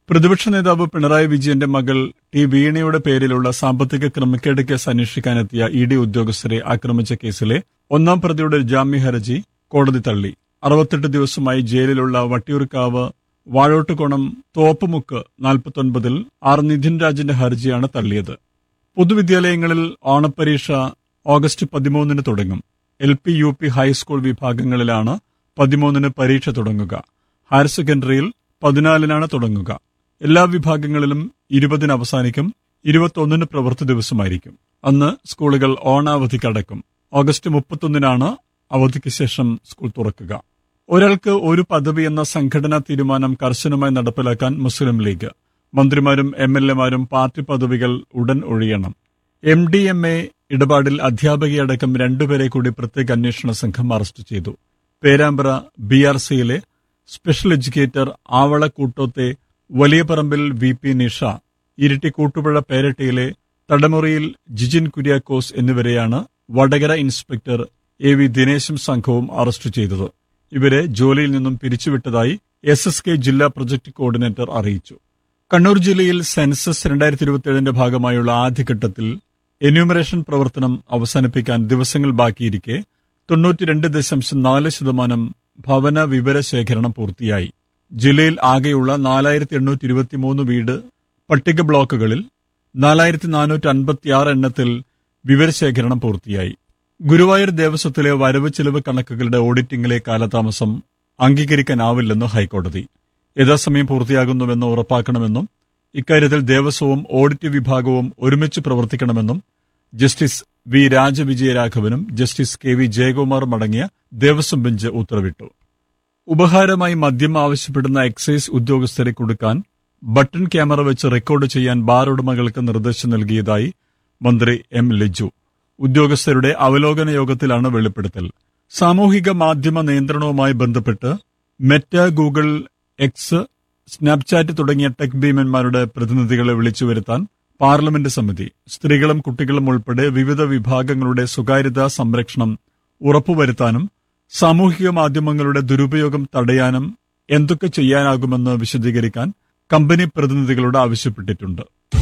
പ്രതിപക്ഷ നേതാവ് പിണറായി വിജയന്റെ മകൾ ടി വീണയുടെ പേരിലുള്ള സാമ്പത്തിക ക്രമക്കേട് കേസ് അന്വേഷിക്കാനെത്തിയ ഇ ഡി ഉദ്യോഗസ്ഥരെ ആക്രമിച്ച കേസിലെ ഒന്നാം പ്രതിയുടെ ജാമ്യ ഹർജി കോടതി തള്ളി അറുപത്തെട്ട് ദിവസമായി ജയിലിലുള്ള വട്ടിയൂർക്കാവ് വാഴോട്ടുകോണം തോപ്പുമുക്ക് നാൽപ്പത്തൊൻപതിൽ ആർ നിധിൻ രാജിന്റെ ഹർജിയാണ് തള്ളിയത് പൊതുവിദ്യാലയങ്ങളിൽ ഓണപ്പരീക്ഷ ഓഗസ്റ്റ് പതിമൂന്നിന് തുടങ്ങും L P U P high school വിഭാഗങ്ങളിലാണ് പതിമൂന്നിന് പരീക്ഷ തുടങ്ങുക ഹയർ സെക്കൻഡറിയിൽ പതിനാലിനാണ് തുടങ്ങുക എല്ലാ വിഭാഗങ്ങളിലും ഇരുപതിന് അവസാനിക്കും ഇരുപത്തൊന്നിന് പ്രവൃത്തി ദിവസമായിരിക്കും അന്ന് സ്കൂളുകൾ ഓണാവധി കടക്കും ഓഗസ്റ്റ് മുപ്പത്തൊന്നിനാണ് അവധിക്ക് ശേഷം സ്കൂൾ തുറക്കുക ഒരാൾക്ക് ഒരു പദവി എന്ന സംഘടനാ തീരുമാനം കർശനമായി നടപ്പിലാക്കാൻ മുസ്ലിം ലീഗ് മന്ത്രിമാരും എം എൽ എമാരും പാർട്ടി പദവികൾ ഉടൻ ഒഴിയണം എം ഡി എം എ ഇടപാടിൽ അധ്യാപകയടക്കം രണ്ടുപേരെ കൂടി പ്രത്യേക അന്വേഷണ സംഘം അറസ്റ്റ് ചെയ്തു പേരാമ്പ്ര ബി ആർ സിയിലെ സ്പെഷ്യൽ എഡ്യൂക്കേറ്റർ ആവള കൂട്ടോത്തെ വലിയ പറമ്പിൽ വി പി നിഷ ഇരിട്ടി കൂട്ടുപുഴ പേരട്ടിയിലെ തടമുറിയിൽ ജിജിൻ കുര്യാക്കോസ് എന്നിവരെയാണ് വടകര ഇൻസ്പെക്ടർ എ വി ദിനേശും സംഘവും അറസ്റ്റ് ചെയ്തത് ഇവരെ ജോലിയിൽ നിന്നും പിരിച്ചുവിട്ടതായി എസ് എസ് കെ ജില്ലാ പ്രൊജക്ട് കോർഡിനേറ്റർ അറിയിച്ചു കണ്ണൂർ ജില്ലയിൽ സെൻസസ് രണ്ടായിരത്തി ഇരുപത്തിയേഴിന്റെ ഭാഗമായുള്ള ആദ്യഘട്ടത്തിൽ എന്യൂമറേഷൻ പ്രവർത്തനം അവസാനിപ്പിക്കാൻ ദിവസങ്ങൾ ബാക്കിയിരിക്കെ തൊണ്ണൂറ്റിരണ്ട് ദശാംശം നാല് ശതമാനം ഭവന വിവര ശേഖരണം പൂർത്തിയായി ജില്ലയിൽ ആകെയുള്ള നാലായിരത്തി എണ്ണൂറ്റി ഇരുപത്തിമൂന്ന് വീട് പട്ടിക ബ്ലോക്കുകളിൽ നാലായിരത്തി നാനൂറ്റി അൻപത്തിയാറ് എണ്ണത്തിൽ വിവരശേഖരണം പൂർത്തിയായി ഗുരുവായൂർ ദേവസ്വത്തിലെ വരവ് ചെലവ് കണക്കുകളുടെ ഓഡിറ്റിംഗിലെ കാലതാമസം അംഗീകരിക്കാനാവില്ലെന്ന് ഹൈക്കോടതി യഥാസമയം പൂർത്തിയാകുന്നുവെന്ന് ഉറപ്പാക്കണമെന്നും ഇക്കാര്യത്തിൽ ദേവസ്വവും ഓഡിറ്റ് വിഭാഗവും ഒരുമിച്ച് പ്രവർത്തിക്കണമെന്നും ജസ്റ്റിസ് വി രാജവിജയരാഘവനും ജസ്റ്റിസ് കെ വി ജയകുമാറും അടങ്ങിയ ദേവസ്വം ബെഞ്ച് ഉത്തരവിട്ടു ഉപഹാരമായി മദ്യം ആവശ്യപ്പെടുന്ന എക്സൈസ് ഉദ്യോഗസ്ഥരെ കൊടുക്കാൻ ബട്ടൺ ക്യാമറ വെച്ച് റെക്കോർഡ് ചെയ്യാൻ ബാർ ഉടമകൾക്ക് നിർദ്ദേശം നൽകിയതായി മന്ത്രി എം ലിജു ഉദ്യോഗസ്ഥരുടെ അവലോകന യോഗത്തിലാണ് വെളിപ്പെടുത്തൽ സാമൂഹിക മാധ്യമ നിയന്ത്രണവുമായി ബന്ധപ്പെട്ട് മെറ്റ ഗൂഗിൾ എക്സ് സ്നാപ്ചാറ്റ് തുടങ്ങിയ ടെക് ഭീമന്മാരുടെ പ്രതിനിധികളെ വിളിച്ചുവരുത്താൻ പാർലമെന്റ് സമിതി സ്ത്രീകളും കുട്ടികളും ഉൾപ്പെടെ വിവിധ വിഭാഗങ്ങളുടെ സ്വകാര്യതാ സംരക്ഷണം ഉറപ്പുവരുത്താനും സാമൂഹിക മാധ്യമങ്ങളുടെ ദുരുപയോഗം തടയാനും എന്തൊക്കെ ചെയ്യാനാകുമെന്ന് വിശദീകരിക്കാൻ കമ്പനി പ്രതിനിധികളോട് ആവശ്യപ്പെട്ടിട്ടുണ്ട്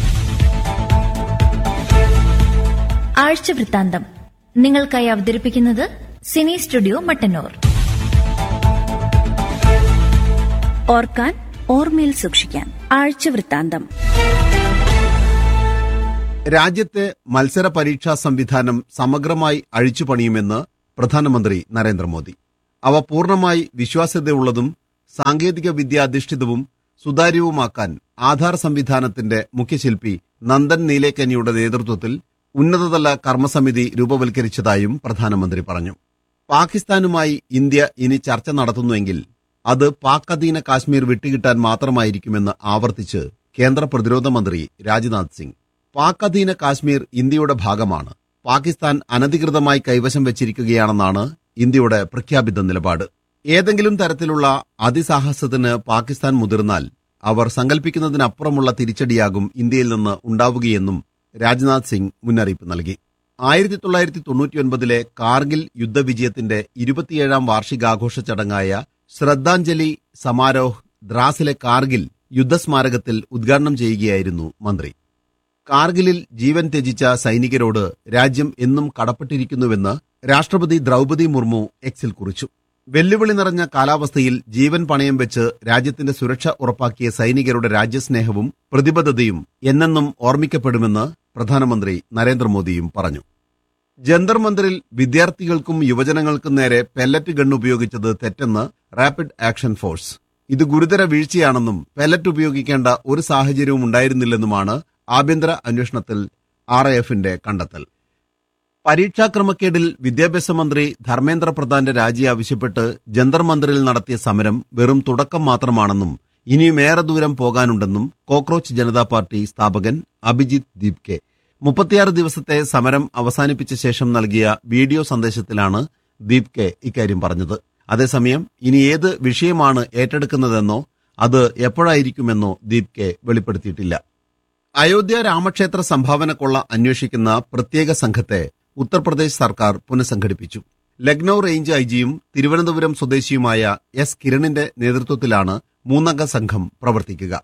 ആഴ്ച വൃത്താന്തം നിങ്ങൾക്കായി അവതരിപ്പിക്കുന്നത് സിനി സ്റ്റുഡിയോ മട്ടന്നൂർ ഓർക്കാൻ ഓർമ്മയിൽ സൂക്ഷിക്കാൻ ആഴ്ച വൃത്താന്തം രാജ്യത്തെ മത്സര പരീക്ഷാ സംവിധാനം സമഗ്രമായി അഴിച്ചുപണിയുമെന്ന് പ്രധാനമന്ത്രി നരേന്ദ്രമോദി അവ പൂർണ്ണമായി വിശ്വാസ്യതയുള്ളതും സാങ്കേതിക വിദ്യാധിഷ്ഠിതവും സുതാര്യവുമാക്കാൻ ആധാർ സംവിധാനത്തിന്റെ മുഖ്യശില്പി നന്ദൻ നീലേക്കനിയുടെ നേതൃത്വത്തിൽ ഉന്നതതല കർമ്മസമിതി രൂപവൽക്കരിച്ചതായും പ്രധാനമന്ത്രി പറഞ്ഞു പാകിസ്ഥാനുമായി ഇന്ത്യ ഇനി ചർച്ച നടത്തുന്നുവെങ്കിൽ അത് പാക് അധീന കാശ്മീർ വിട്ടുകിട്ടാൻ മാത്രമായിരിക്കുമെന്ന് ആവർത്തിച്ച് കേന്ദ്ര പ്രതിരോധ മന്ത്രി രാജ്നാഥ് സിംഗ് പാക് അധീന കാശ്മീർ ഇന്ത്യയുടെ ഭാഗമാണ് പാകിസ്ഥാൻ അനധികൃതമായി കൈവശം വെച്ചിരിക്കുകയാണെന്നാണ് ഇന്ത്യയുടെ പ്രഖ്യാപിത നിലപാട് ഏതെങ്കിലും തരത്തിലുള്ള അതിസാഹസത്തിന് പാകിസ്ഥാൻ മുതിർന്നാൽ അവർ സങ്കല്പിക്കുന്നതിനപ്പുറമുള്ള തിരിച്ചടിയാകും ഇന്ത്യയിൽ നിന്ന് ഉണ്ടാവുകയെന്നും രാജ്നാഥ് സിംഗ് മുന്നറിയിപ്പ് നൽകി ആയിരത്തി തൊള്ളായിരത്തി തൊണ്ണൂറ്റിയൊൻപതിലെ കാർഗിൽ യുദ്ധവിജയത്തിന്റെ ഇരുപത്തിയേഴാം വാർഷികാഘോഷ ചടങ്ങായ ശ്രദ്ധാഞ്ജലി സമാരോഹ് ദ്രാസിലെ കാർഗിൽ യുദ്ധസ്മാരകത്തിൽ ഉദ്ഘാടനം ചെയ്യുകയായിരുന്നു മന്ത്രി കാർഗിലിൽ ജീവൻ ത്യജിച്ച സൈനികരോട് രാജ്യം എന്നും കടപ്പെട്ടിരിക്കുന്നുവെന്ന് രാഷ്ട്രപതി ദ്രൗപദി മുർമു എക്സിൽ കുറിച്ചു വെല്ലുവിളി നിറഞ്ഞ കാലാവസ്ഥയിൽ ജീവൻ പണയം വെച്ച് രാജ്യത്തിന്റെ സുരക്ഷ ഉറപ്പാക്കിയ സൈനികരുടെ രാജ്യസ്നേഹവും പ്രതിബദ്ധതയും എന്നെന്നും ഓർമ്മിക്കപ്പെടുമെന്ന് പ്രധാനമന്ത്രി നരേന്ദ്രമോദിയും പറഞ്ഞു ജന്തർ മന്ദിറിൽ വിദ്യാർത്ഥികൾക്കും യുവജനങ്ങൾക്കും നേരെ പെല്ലറ്റ് ഗൺ ഉപയോഗിച്ചത് തെറ്റെന്ന് റാപ്പിഡ് ആക്ഷൻ ഫോഴ്സ് ഇത് ഗുരുതര വീഴ്ചയാണെന്നും പെല്ലറ്റ് ഉപയോഗിക്കേണ്ട ഒരു സാഹചര്യവും ഉണ്ടായിരുന്നില്ലെന്നുമാണ് ആഭ്യന്തര അന്വേഷണത്തിൽ ആർ എഫിന്റെ കണ്ടെത്തൽ പരീക്ഷാക്രമക്കേടിൽ വിദ്യാഭ്യാസ മന്ത്രി ധർമ്മേന്ദ്ര പ്രധാന്റെ രാജി ആവശ്യപ്പെട്ട് ജന്തർ മന്ദിറിൽ നടത്തിയ സമരം വെറും തുടക്കം മാത്രമാണെന്നും ഇനിയും ഏറെ ദൂരം പോകാനുണ്ടെന്നും കോക്രോച്ച് ജനതാ പാർട്ടി സ്ഥാപകൻ അഭിജിത്ത് ദീപ്കെ മുപ്പത്തിയാറ് ദിവസത്തെ സമരം അവസാനിപ്പിച്ച ശേഷം നൽകിയ വീഡിയോ സന്ദേശത്തിലാണ് ദീപ്കെ ഇക്കാര്യം പറഞ്ഞത് അതേസമയം ഇനി ഏത് വിഷയമാണ് ഏറ്റെടുക്കുന്നതെന്നോ അത് എപ്പോഴായിരിക്കുമെന്നോ ദീപ്കെ വെളിപ്പെടുത്തിയിട്ടില്ല അയോധ്യ രാമക്ഷേത്ര സംഭാവന കൊള്ള അന്വേഷിക്കുന്ന പ്രത്യേക സംഘത്തെ ഉത്തർപ്രദേശ് സർക്കാർ പുനഃസംഘടിപ്പിച്ചു ലക്നൌ റേഞ്ച് ഐജിയും തിരുവനന്തപുരം സ്വദേശിയുമായ എസ് കിരണിന്റെ നേതൃത്വത്തിലാണ് മൂന്നംഗ സംഘം പ്രവർത്തിക്കുക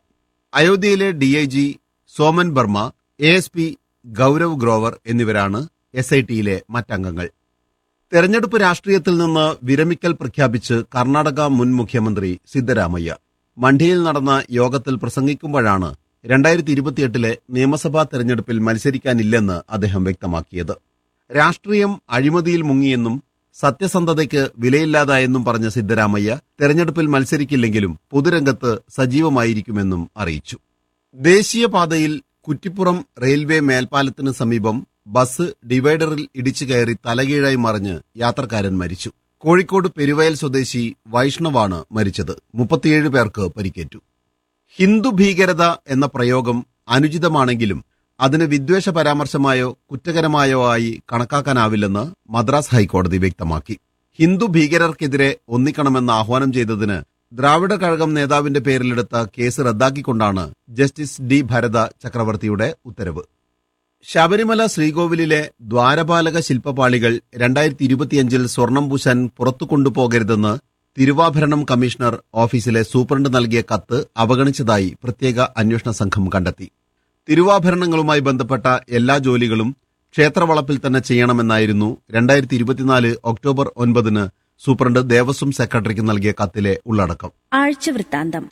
അയോധ്യയിലെ DIG Soman Burma A S P Gaurav Grover എന്നിവരാണ് എസ് ഐ ടിയിലെ മറ്റംഗങ്ങൾ തെരഞ്ഞെടുപ്പ് രാഷ്ട്രീയത്തിൽ നിന്ന് വിരമിക്കൽ പ്രഖ്യാപിച്ച് കർണാടക മുൻ മുഖ്യമന്ത്രി സിദ്ധരാമയ്യ മണ്ഡിയിൽ നടന്ന യോഗത്തിൽ പ്രസംഗിക്കുമ്പോഴാണ് രണ്ടായിരത്തി ഇരുപത്തിയെട്ടിലെ നിയമസഭാ തെരഞ്ഞെടുപ്പിൽ മത്സരിക്കാനില്ലെന്ന് അദ്ദേഹം വ്യക്തമാക്കിയത് രാഷ്ട്രീയം അഴിമതിയിൽ മുങ്ങിയെന്നും സത്യസന്ധതയ്ക്ക് വിലയില്ലാതായെന്നും പറഞ്ഞ സിദ്ധരാമയ്യ തെരഞ്ഞെടുപ്പിൽ മത്സരിക്കില്ലെങ്കിലും പൊതുരംഗത്ത് സജീവമായിരിക്കുമെന്നും അറിയിച്ചു ദേശീയപാതയിൽ കുറ്റിപ്പുറം റെയിൽവേ മേൽപ്പാലത്തിന് സമീപം ബസ് ഡിവൈഡറിൽ ഇടിച്ചു കയറി തലകീഴായി മറിഞ്ഞ് യാത്രക്കാരൻ മരിച്ചു കോഴിക്കോട് പെരുവയൽ സ്വദേശി വൈഷ്ണവാണ് മരിച്ചത് മുപ്പത്തിയേഴ് പേർക്ക് പരിക്കേറ്റു ഹിന്ദു ഭീകരത എന്ന പ്രയോഗം അനുചിതമാണെങ്കിലും അതിന് വിദ്വേഷ പരാമർശമായോ കുറ്റകരമായോ ആയി കണക്കാക്കാനാവില്ലെന്ന് മദ്രാസ് ഹൈക്കോടതി വ്യക്തമാക്കി ഹിന്ദു ഭീകരർക്കെതിരെ ഒന്നിക്കണമെന്ന് ആഹ്വാനം ചെയ്തതിന് ദ്രാവിഡ കഴകം നേതാവിന്റെ പേരിലെടുത്ത കേസ് റദ്ദാക്കിക്കൊണ്ടാണ് ജസ്റ്റിസ് ഡി ഭരത ചക്രവർത്തിയുടെ ഉത്തരവ് ശബരിമല ശ്രീകോവിലിലെ ദ്വാരപാലക ശില്പപാളികൾ രണ്ടായിരത്തി ഇരുപത്തിയഞ്ചിൽ സ്വർണം പൂശാൻ പുറത്തു കൊണ്ടുപോകരുതെന്ന് തിരുവാഭരണം കമ്മീഷണർ ഓഫീസിലെ സൂപ്രണ്ട് നൽകിയ കത്ത് അവഗണിച്ചതായി പ്രത്യേക അന്വേഷണ സംഘം കണ്ടെത്തി തിരുവാഭരണങ്ങളുമായി ബന്ധപ്പെട്ട എല്ലാ ജോലികളും ക്ഷേത്രവളപ്പിൽ തന്നെ ചെയ്യണമെന്നായിരുന്നു രണ്ടായിരത്തി ഇരുപത്തിനാല് ഒക്ടോബർ ഒൻപതിന് സൂപ്രണ്ട് ദേവസ്വം സെക്രട്ടറിക്ക് നൽകിയ കത്തിലെ ഉള്ളടക്കം ആഴ്ചവൃത്താന്തം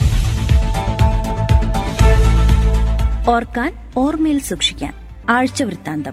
ഓർക്കാൻ ഓർമ്മയിൽ സൂക്ഷിക്കാൻ ആഴ്ചവൃത്താന്തം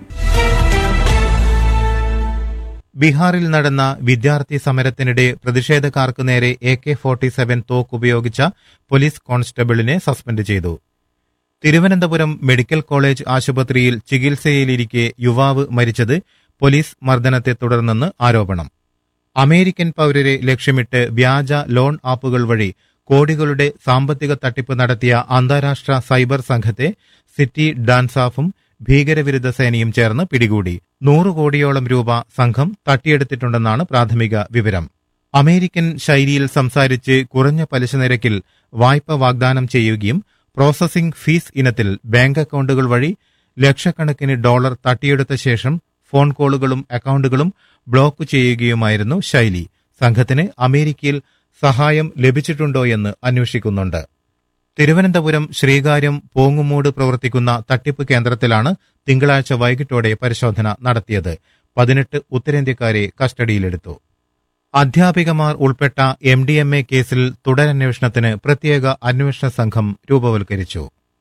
ബീഹാറിൽ നടന്ന വിദ്യാർത്ഥി സമരത്തിനിടെ പ്രതിഷേധക്കാർക്ക് നേരെ എ കെ ഫോർട്ടി സെവൻ തോക്ക് ഉപയോഗിച്ച പോലീസ് കോൺസ്റ്റബിളിനെ സസ്പെൻഡ് ചെയ്തു തിരുവനന്തപുരം മെഡിക്കൽ കോളേജ് ആശുപത്രിയിൽ ചികിത്സയിലിരിക്കെ യുവാവ് മരിച്ചത് പോലീസ് മർദ്ദനത്തെ തുടർന്നെന്ന് ആരോപണം അമേരിക്കൻ പൌരരെ ലക്ഷ്യമിട്ട് വ്യാജ ലോൺ ആപ്പുകൾ വഴി കോടികളുടെ സാമ്പത്തിക തട്ടിപ്പ് നടത്തിയ അന്താരാഷ്ട്ര സൈബർ സംഘത്തെ സിറ്റി ഡാൻസാഫും ഭീകരവിരുദ്ധ സേനയും ചേർന്ന് പിടികൂടി നൂറ് കോടിയോളം രൂപ സംഘം തട്ടിയെടുത്തിട്ടുണ്ടെന്നാണ് പ്രാഥമിക വിവരം അമേരിക്കൻ ശൈലിയിൽ സംസാരിച്ച് കുറഞ്ഞ പലിശ നിരക്കിൽ വായ്പ വാഗ്ദാനം ചെയ്യുകയും പ്രോസസിംഗ് ഫീസ് ഇനത്തിൽ ബാങ്ക് അക്കൗണ്ടുകൾ വഴി ലക്ഷക്കണക്കിന് ഡോളർ തട്ടിയെടുത്ത ശേഷം ഫോൺ കോളുകളും അക്കൗണ്ടുകളും ബ്ലോക്ക് ചെയ്യുകയുമായിരുന്നു ശൈലി സംഘത്തിന് അമേരിക്കയിൽ സഹായം ലഭിച്ചിട്ടുണ്ടോ എന്ന് അന്വേഷിക്കുന്നുണ്ട് തിരുവനന്തപുരം ശ്രീകാര്യം പോങ്ങുമൂട് പ്രവർത്തിക്കുന്ന തട്ടിപ്പ് കേന്ദ്രത്തിലാണ് തിങ്കളാഴ്ച വൈകിട്ടോടെ പരിശോധന നടത്തിയത് പതിനെട്ട് ഉത്തരേന്ത്യക്കാരെ കസ്റ്റഡിയിലെടുത്തു അധ്യാപികമാർ ഉൾപ്പെട്ട എം ഡി എം എ കേസിൽ തുടരന്വേഷണത്തിന് പ്രത്യേക അന്വേഷണ സംഘം രൂപവൽക്കരിച്ചു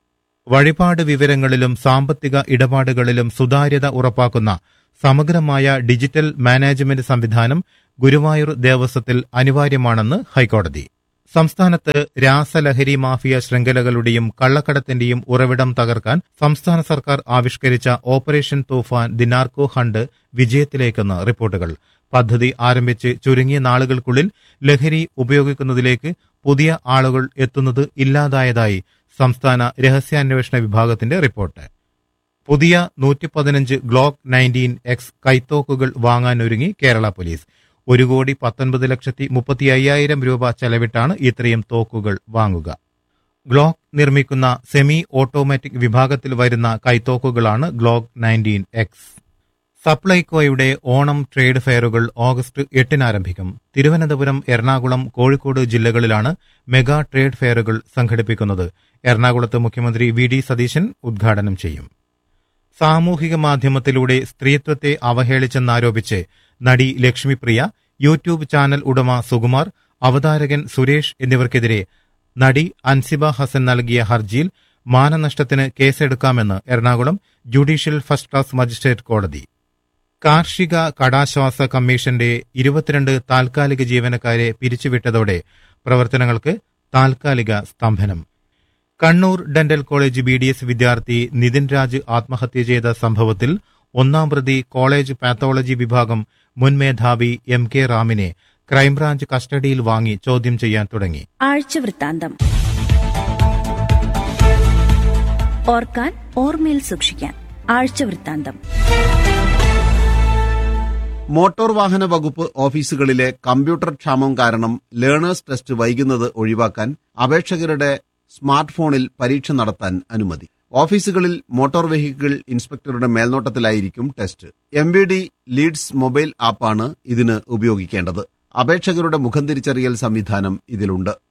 വഴിപാട് വിവരങ്ങളിലും സാമ്പത്തിക ഇടപാടുകളിലും സുതാര്യത ഉറപ്പാക്കുന്ന സമഗ്രമായ ഡിജിറ്റൽ മാനേജ്മെന്റ് സംവിധാനം ഗുരുവായൂർ ദേവസ്വത്തിൽ അനിവാര്യമാണെന്ന് ഹൈക്കോടതി സംസ്ഥാനത്ത് രാസലഹരി മാഫിയ ശൃംഖലകളുടെയും കള്ളക്കടത്തിന്റെയും ഉറവിടം തകർക്കാൻ സംസ്ഥാന സർക്കാർ ആവിഷ്കരിച്ച operation Toofan the narco hunt വിജയത്തിലേക്കെന്ന് റിപ്പോർട്ടുകൾ പദ്ധതി ആരംഭിച്ച് ചുരുങ്ങിയ നാളുകൾക്കുള്ളിൽ ലഹരി ഉപയോഗിക്കുന്നതിലേക്ക് പുതിയ ആളുകൾ എത്തുന്നത് ഇല്ലാതായതായി സംസ്ഥാന രഹസ്യാന്വേഷണ വിഭാഗത്തിന്റെ റിപ്പോർട്ട് പുതിയ നൂറ്റി പതിനഞ്ച് ഗ്ലോക്ക് നയൻറ്റീൻ എക്സ് കൈത്തോക്കുകൾ വാങ്ങാനൊരുങ്ങി കേരള പോലീസ് ഒരു കോടി പത്തൊൻപത് ലക്ഷത്തി മുപ്പത്തി അയ്യായിരം രൂപ ചെലവിട്ടാണ് ഇത്രയും തോക്കുകൾ വാങ്ങുക ഗ്ലോക്ക് നിർമ്മിക്കുന്ന സെമി ഓട്ടോമാറ്റിക് വിഭാഗത്തിൽ വരുന്ന കൈത്തോക്കുകളാണ് ഗ്ലോക്ക് നയൻറ്റീൻ എക്സ് സപ്ലൈകോയുടെ ഓണം ട്രേഡ് ഫെയറുകൾ ഓഗസ്റ്റ് എട്ടിന് ആരംഭിക്കും തിരുവനന്തപുരം എറണാകുളം കോഴിക്കോട് ജില്ലകളിലാണ് മെഗാ ട്രേഡ് ഫെയറുകൾ സംഘടിപ്പിക്കുന്നത് എറണാകുളത്ത് മുഖ്യമന്ത്രി വി ഡി സതീശൻ ഉദ്ഘാടനം ചെയ്യും സാമൂഹിക മാധ്യമത്തിലൂടെ സ്ത്രീത്വത്തെ അവഹേളിച്ചെന്നാരോപിച്ച് നടി ലക്ഷ്മിപ്രിയ യൂട്യൂബ് ചാനൽ ഉടമ സുകുമാർ അവതാരകൻ സുരേഷ് എന്നിവർക്കെതിരെ നടി അൻസിബ ഹസൻ നൽകിയ ഹർജിയിൽ മാനനഷ്ടത്തിന് കേസെടുക്കാമെന്ന് Ernakulam judicial first class magistrate കോടതി കാർഷിക കടാശ്വാസ കമ്മീഷന്റെ ഇരുപത്തിരണ്ട് താൽക്കാലിക ജീവനക്കാരെ പിരിച്ചുവിട്ടതോടെ പ്രവർത്തനങ്ങൾക്ക് താൽക്കാലിക സ്തംഭനം Kannur dental college B D S വിദ്യാർത്ഥി നിതിൻ രാജ് ആത്മഹത്യ ചെയ്ത സംഭവത്തിൽ ഒന്നാം പ്രതി കോളേജ് പാത്തോളജി വിഭാഗം മുൻ മേധാവി എം കെ റാമിനെ ക്രൈംബ്രാഞ്ച് കസ്റ്റഡിയിൽ വാങ്ങി ചോദ്യം ചെയ്യാൻ തുടങ്ങി ആഴ്ചവൃത്താന്തം ഓർക്കാൻ ഓർമ്മയിൽ സൂക്ഷിക്കാൻ ആഴ്ചവൃത്താന്തം മോട്ടോർ വാഹന വകുപ്പ് ഓഫീസുകളിലെ കമ്പ്യൂട്ടർ ക്ഷാമം കാരണം ലേണേഴ്സ് ടെസ്റ്റ് വൈകുന്നത് ഒഴിവാക്കാൻ അപേക്ഷകരുടെ സ്മാർട്ട് ഫോണിൽ പരീക്ഷ നടത്താൻ അനുമതി ഓഫീസുകളിൽ മോട്ടോർ വെഹിക്കിൾ ഇൻസ്പെക്ടറുടെ മേൽനോട്ടത്തിലായിരിക്കും test M V D leads mobile ആപ്പാണ് ഇതിന് ഉപയോഗിക്കേണ്ടത് അപേക്ഷകരുടെ മുഖം തിരിച്ചറിയൽ സംവിധാനം ഇതിലുണ്ട്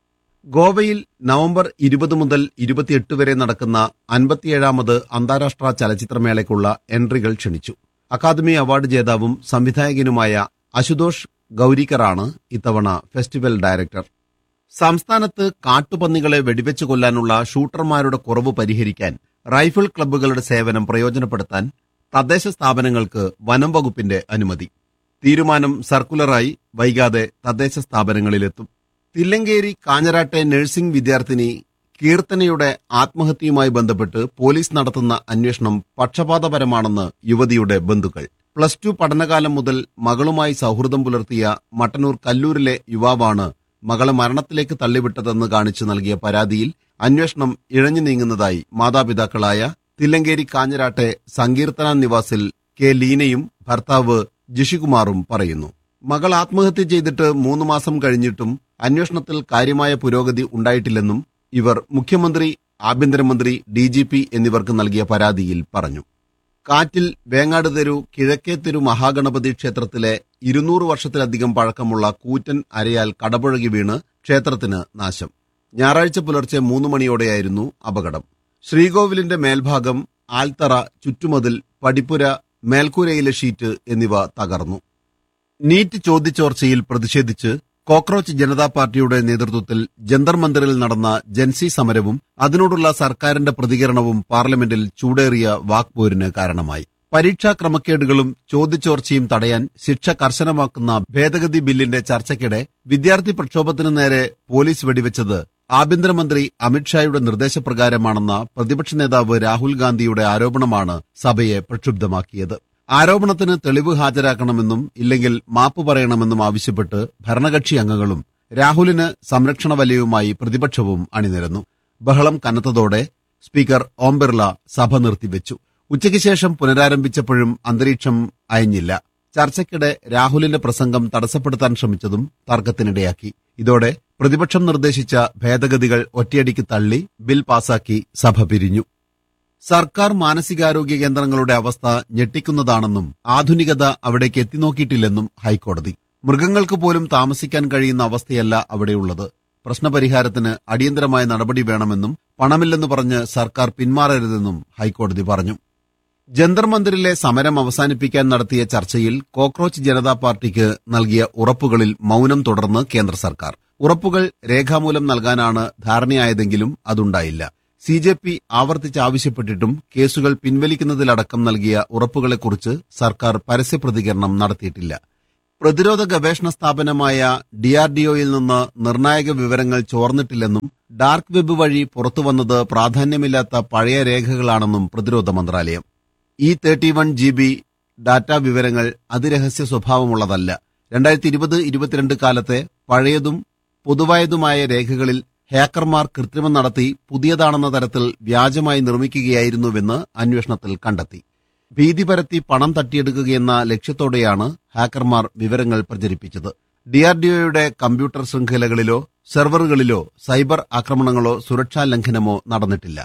ഗോവയിൽ നവംബർ ഇരുപത് മുതൽ ഇരുപത്തിയെട്ട് വരെ നടക്കുന്ന അൻപത്തിയേഴാമത് അന്താരാഷ്ട്ര ചലച്ചിത്രമേളയ്ക്കുള്ള എൻട്രികൾ ക്ഷണിച്ചു അക്കാദമി അവാർഡ് ജേതാവും സംവിധായകനുമായ അശുതോഷ് ഗൌരിക്കറാണ് ഇത്തവണ ഫെസ്റ്റിവൽ ഡയറക്ടർ സംസ്ഥാനത്ത് കാട്ടുപന്നികളെ വെടിവെച്ച് കൊല്ലാനുള്ള ഷൂട്ടർമാരുടെ കുറവ് പരിഹരിക്കാൻ റൈഫിൾ ക്ലബ്ബുകളുടെ സേവനം പ്രയോജനപ്പെടുത്താൻ തദ്ദേശ സ്ഥാപനങ്ങൾക്ക് വനം വകുപ്പിന്റെ അനുമതി തീരുമാനം സർക്കുലറായി വൈകാതെ തദ്ദേശ സ്ഥാപനങ്ങളിലെത്തും തില്ലങ്കേരി കാഞ്ഞരാട്ടെ നഴ്സിംഗ് വിദ്യാർത്ഥിനി കീർത്തനയുടെ ആത്മഹത്യയുമായി ബന്ധപ്പെട്ട് പോലീസ് നടത്തുന്ന അന്വേഷണം പക്ഷപാതപരമാണെന്ന് യുവതിയുടെ ബന്ധുക്കൾ പ്ലസ് ടു പഠനകാലം മുതൽ മകളുമായി സൗഹൃദം പുലർത്തിയ മട്ടന്നൂർ കല്ലൂരിലെ യുവാവാണ് മകളെ മരണത്തിലേക്ക് തള്ളിവിട്ടതെന്ന് കാണിച്ചു നൽകിയ പരാതിയിൽ അന്വേഷണം ഇഴഞ്ഞു നീങ്ങുന്നതായി മാതാപിതാക്കളായ തില്ലങ്കേരി കാഞ്ഞരാട്ടെ സങ്കീർത്തന നിവാസിൽ കെ ലീനയും ഭർത്താവ് ജിഷികുമാറും പറയുന്നു മകൾ ആത്മഹത്യ ചെയ്തിട്ട് മൂന്ന് മാസം കഴിഞ്ഞിട്ടും അന്വേഷണത്തിൽ കാര്യമായ പുരോഗതി ഉണ്ടായിട്ടില്ലെന്നും ഇവർ മുഖ്യമന്ത്രി ആഭ്യന്തരമന്ത്രി ഡി ജി പി എന്നിവർക്ക് നൽകിയ പരാതിയിൽ പറഞ്ഞു കാറ്റിൽ വേങ്ങാട് തെരു കിഴക്കേ തെരു മഹാഗണപതി ക്ഷേത്രത്തിലെ ഇരുന്നൂറ് വർഷത്തിലധികം പഴക്കമുള്ള കൂറ്റൻ അരയാൽ കടപുഴകി വീണ് ക്ഷേത്രത്തിന് നാശം ഞായറാഴ്ച പുലർച്ചെ മൂന്ന് മണിയോടെയായിരുന്നു അപകടം ശ്രീകോവിലിന്റെ മേൽഭാഗം ആൽത്തറ ചുറ്റുമതിൽ പടിപ്പുര മേൽക്കൂരയിലെ ഷീറ്റ് എന്നിവ തകർന്നു നീറ്റ് ചോദ്യചോർച്ചയിൽ പ്രതിഷേധിച്ച് കോക്രോച്ച് ജനതാ പാർട്ടിയുടെ നേതൃത്വത്തിൽ ജന്തർ മന്ദിറിൽ നടന്ന ജൻസി സമരവും അതിനോടുള്ള സർക്കാരിന്റെ പ്രതികരണവും പാർലമെന്റിൽ ചൂടേറിയ വാക്പോരിന് കാരണമായി പരീക്ഷാ ക്രമക്കേടുകളും ചോദ്യചോർച്ചയും തടയാൻ ശിക്ഷ കർശനമാക്കുന്ന ഭേദഗതി ബില്ലിന്റെ ചർച്ചയ്ക്കിടെ വിദ്യാർത്ഥി പ്രക്ഷോഭത്തിനു നേരെ പോലീസ് വെടിവെച്ചത് ആഭ്യന്തരമന്ത്രി അമിത്ഷായുടെ നിർദ്ദേശപ്രകാരമാണെന്ന പ്രതിപക്ഷ നേതാവ് രാഹുൽ ഗാന്ധിയുടെ ആരോപണമാണ് സഭയെ പ്രക്ഷുബ്ധമാക്കിയത് ആരോപണത്തിന് തെളിവ് ഹാജരാക്കണമെന്നും ഇല്ലെങ്കിൽ മാപ്പ് പറയണമെന്നും ആവശ്യപ്പെട്ട് ഭരണകക്ഷി അംഗങ്ങളും രാഹുലിന് സംരക്ഷണ വലയവുമായി പ്രതിപക്ഷവും അണിനിരന്നു ബഹളം കനത്തതോടെ സ്പീക്കർ ഓം ബിർള സഭ നിർത്തിവെച്ചു ഉച്ചയ്ക്ക് ശേഷം പുനരാരംഭിച്ചപ്പോഴും അന്തരീക്ഷം അയഞ്ഞില്ല ചർച്ചയ്ക്കിടെ രാഹുലിന്റെ പ്രസംഗം തടസ്സപ്പെടുത്താൻ ശ്രമിച്ചതും തർക്കത്തിനിടയാക്കി ഇതോടെ പ്രതിപക്ഷം നിർദ്ദേശിച്ച ഭേദഗതികൾ ഒറ്റയടിക്ക് തള്ളി ബിൽ പാസാക്കി സഭ പിരിഞ്ഞു സർക്കാർ മാനസികാരോഗ്യ കേന്ദ്രങ്ങളുടെ അവസ്ഥ ഞെട്ടിക്കുന്നതാണെന്നും ആധുനികത അവിടേക്ക് എത്തിനോക്കിയിട്ടില്ലെന്നും ഹൈക്കോടതി മൃഗങ്ങൾക്ക് പോലും താമസിക്കാൻ കഴിയുന്ന അവസ്ഥയല്ല അവിടെയുള്ളത് പ്രശ്നപരിഹാരത്തിന് അടിയന്തരമായ നടപടി വേണമെന്നും പണമില്ലെന്ന് പറഞ്ഞ് സർക്കാർ പിന്മാറരുതെന്നും ഹൈക്കോടതി പറഞ്ഞു ജന്തർ മന്ദിറിലെ സമരം അവസാനിപ്പിക്കാൻ നടത്തിയ ചർച്ചയിൽ കോക്രോച്ച് ജനതാ പാർട്ടിക്ക് നൽകിയ ഉറപ്പുകളിൽ മൌനം തുടർന്ന് കേന്ദ്ര സർക്കാർ ഉറപ്പുകൾ രേഖാമൂലം നൽകാനാണ് ധാരണയായതെങ്കിലും അതുണ്ടായില്ല സി ജെ പി ആവർത്തിച്ച് ആവശ്യപ്പെട്ടിട്ടും കേസുകൾ പിൻവലിക്കുന്നതിലടക്കം നൽകിയ ഉറപ്പുകളെക്കുറിച്ച് സർക്കാർ പരസ്യ പ്രതികരണം നടത്തിയിട്ടില്ല പ്രതിരോധ ഗവേഷണ സ്ഥാപനമായ ഡിആർഡിഒയിൽ നിന്ന് നിർണായക വിവരങ്ങൾ ചോർന്നിട്ടില്ലെന്നും ഡാർക്ക് വെബ് വഴി പുറത്തുവന്നത് പ്രാധാന്യമില്ലാത്ത പഴയ രേഖകളാണെന്നും പ്രതിരോധ മന്ത്രാലയം E thirty one G B data വിവരങ്ങൾ അതിരഹസ്യ സ്വഭാവമുള്ളതല്ല രണ്ടായിരത്തി ഇരുപത് ഇരുപത്തിരണ്ട് കാലത്തെ പഴയതും പൊതുവായതുമായ രേഖകളിൽ ഹാക്കർമാർ കൃത്രിമം നടത്തി പുതിയതാണെന്ന തരത്തിൽ വ്യാജമായി നിർമ്മിക്കുകയായിരുന്നുവെന്ന് അന്വേഷണത്തിൽ കണ്ടെത്തി ഭീതി പരത്തി പണം തട്ടിയെടുക്കുകയെന്ന ലക്ഷ്യത്തോടെയാണ് ഹാക്കർമാർ വിവരങ്ങൾ പ്രചരിപ്പിച്ചത് ഡിആർഡിഒയുടെ കമ്പ്യൂട്ടർ ശൃംഖലകളിലോ സെർവറുകളിലോ സൈബർ ആക്രമണങ്ങളോ സുരക്ഷാ ലംഘനമോ നടന്നിട്ടില്ല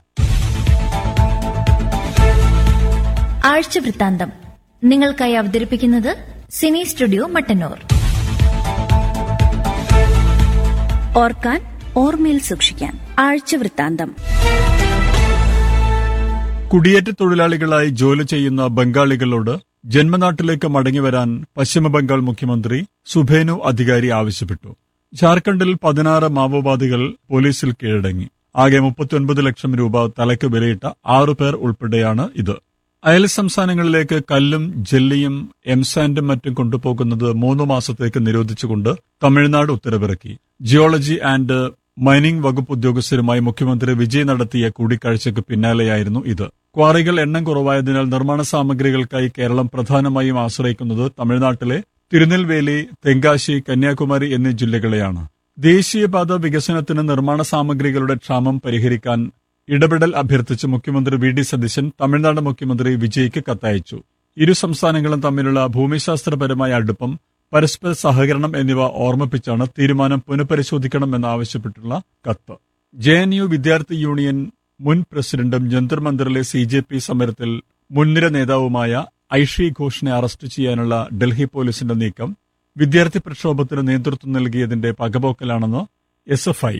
ആഴ്ച വൃത്താന്തം നിങ്ങൾക്കായി അവതരിപ്പിക്കുന്നത് സിനി സ്റ്റുഡിയോ മട്ടന്നൂർ ഓർക്കാൻ ഓർമ്മയിൽ സൂക്ഷിക്കാൻ ആഴ്ച വൃത്താന്തം കുടിയേറ്റ തൊഴിലാളികളായി ജോലി ചെയ്യുന്ന ബംഗാളികളോട് ജന്മനാട്ടിലേക്ക് മടങ്ങിവരാൻ പശ്ചിമബംഗാൾ മുഖ്യമന്ത്രി സുഭേനു അധികാരി ആവശ്യപ്പെട്ടു ജാർഖണ്ഡിൽ പതിനാറ് മാവോവാദികൾ പോലീസിൽ കീഴടങ്ങി ആകെ മുപ്പത്തിയൊൻപത് ലക്ഷം രൂപ തലയ്ക്ക് വിലയിട്ട ആറു പേർ ഉൾപ്പെടെയാണ് ഇത് അയൽ സംസ്ഥാനങ്ങളിലേക്ക് കല്ലും ജെല്ലിയും എംസാൻഡും മറ്റും കൊണ്ടുപോകുന്നത് മൂന്ന് മാസത്തേക്ക് നിരോധിച്ചുകൊണ്ട് തമിഴ്നാട് ഉത്തരവിറക്കി ജിയോളജി ആൻഡ് മൈനിംഗ് വകുപ്പ് ഉദ്യോഗസ്ഥരുമായി മുഖ്യമന്ത്രി വിജയ് നടത്തിയ കൂടിക്കാഴ്ചയ്ക്ക് പിന്നാലെയായിരുന്നു ഇത് ക്വാറികൾ എണ്ണം കുറവായതിനാൽ നിർമ്മാണ സാമഗ്രികൾക്കായി കേരളം പ്രധാനമായും ആശ്രയിക്കുന്നത് തമിഴ്നാട്ടിലെ തിരുനെൽവേലി തെങ്കാശി കന്യാകുമാരി എന്നീ ജില്ലകളെയാണ് ദേശീയപാത വികസനത്തിന് നിർമ്മാണ സാമഗ്രികളുടെ ക്ഷാമം പരിഹരിക്കാൻ ഇടപെടൽ അഭ്യർത്ഥിച്ച് മുഖ്യമന്ത്രി വി ഡി സതീശൻ തമിഴ്നാട് മുഖ്യമന്ത്രി വിജയ്ക്ക് കത്തയച്ചു ഇരു സംസ്ഥാനങ്ങളും തമ്മിലുള്ള ഭൂമിശാസ്ത്രപരമായ അടുപ്പം പരസ്പര സഹകരണം എന്നിവ ഓർമ്മിപ്പിച്ചാണ് തീരുമാനം പുനഃപരിശോധിക്കണമെന്നാവശ്യപ്പെട്ടുള്ള കത്ത് ജെ എൻ യു വിദ്യാർത്ഥി യൂണിയൻ മുൻ പ്രസിഡന്റും ജന്തർ മന്ദിറിലെ സി ജെ പി സമരത്തിൽ മുൻനിര നേതാവുമായ ഐഷി ഘോഷിനെ അറസ്റ്റ് ചെയ്യാനുള്ള ഡൽഹി പോലീസിന്റെ നീക്കം വിദ്യാർത്ഥി പ്രക്ഷോഭത്തിന് നേതൃത്വം നൽകിയതിന്റെ പകപോക്കലാണെന്ന് എസ് എഫ് ഐ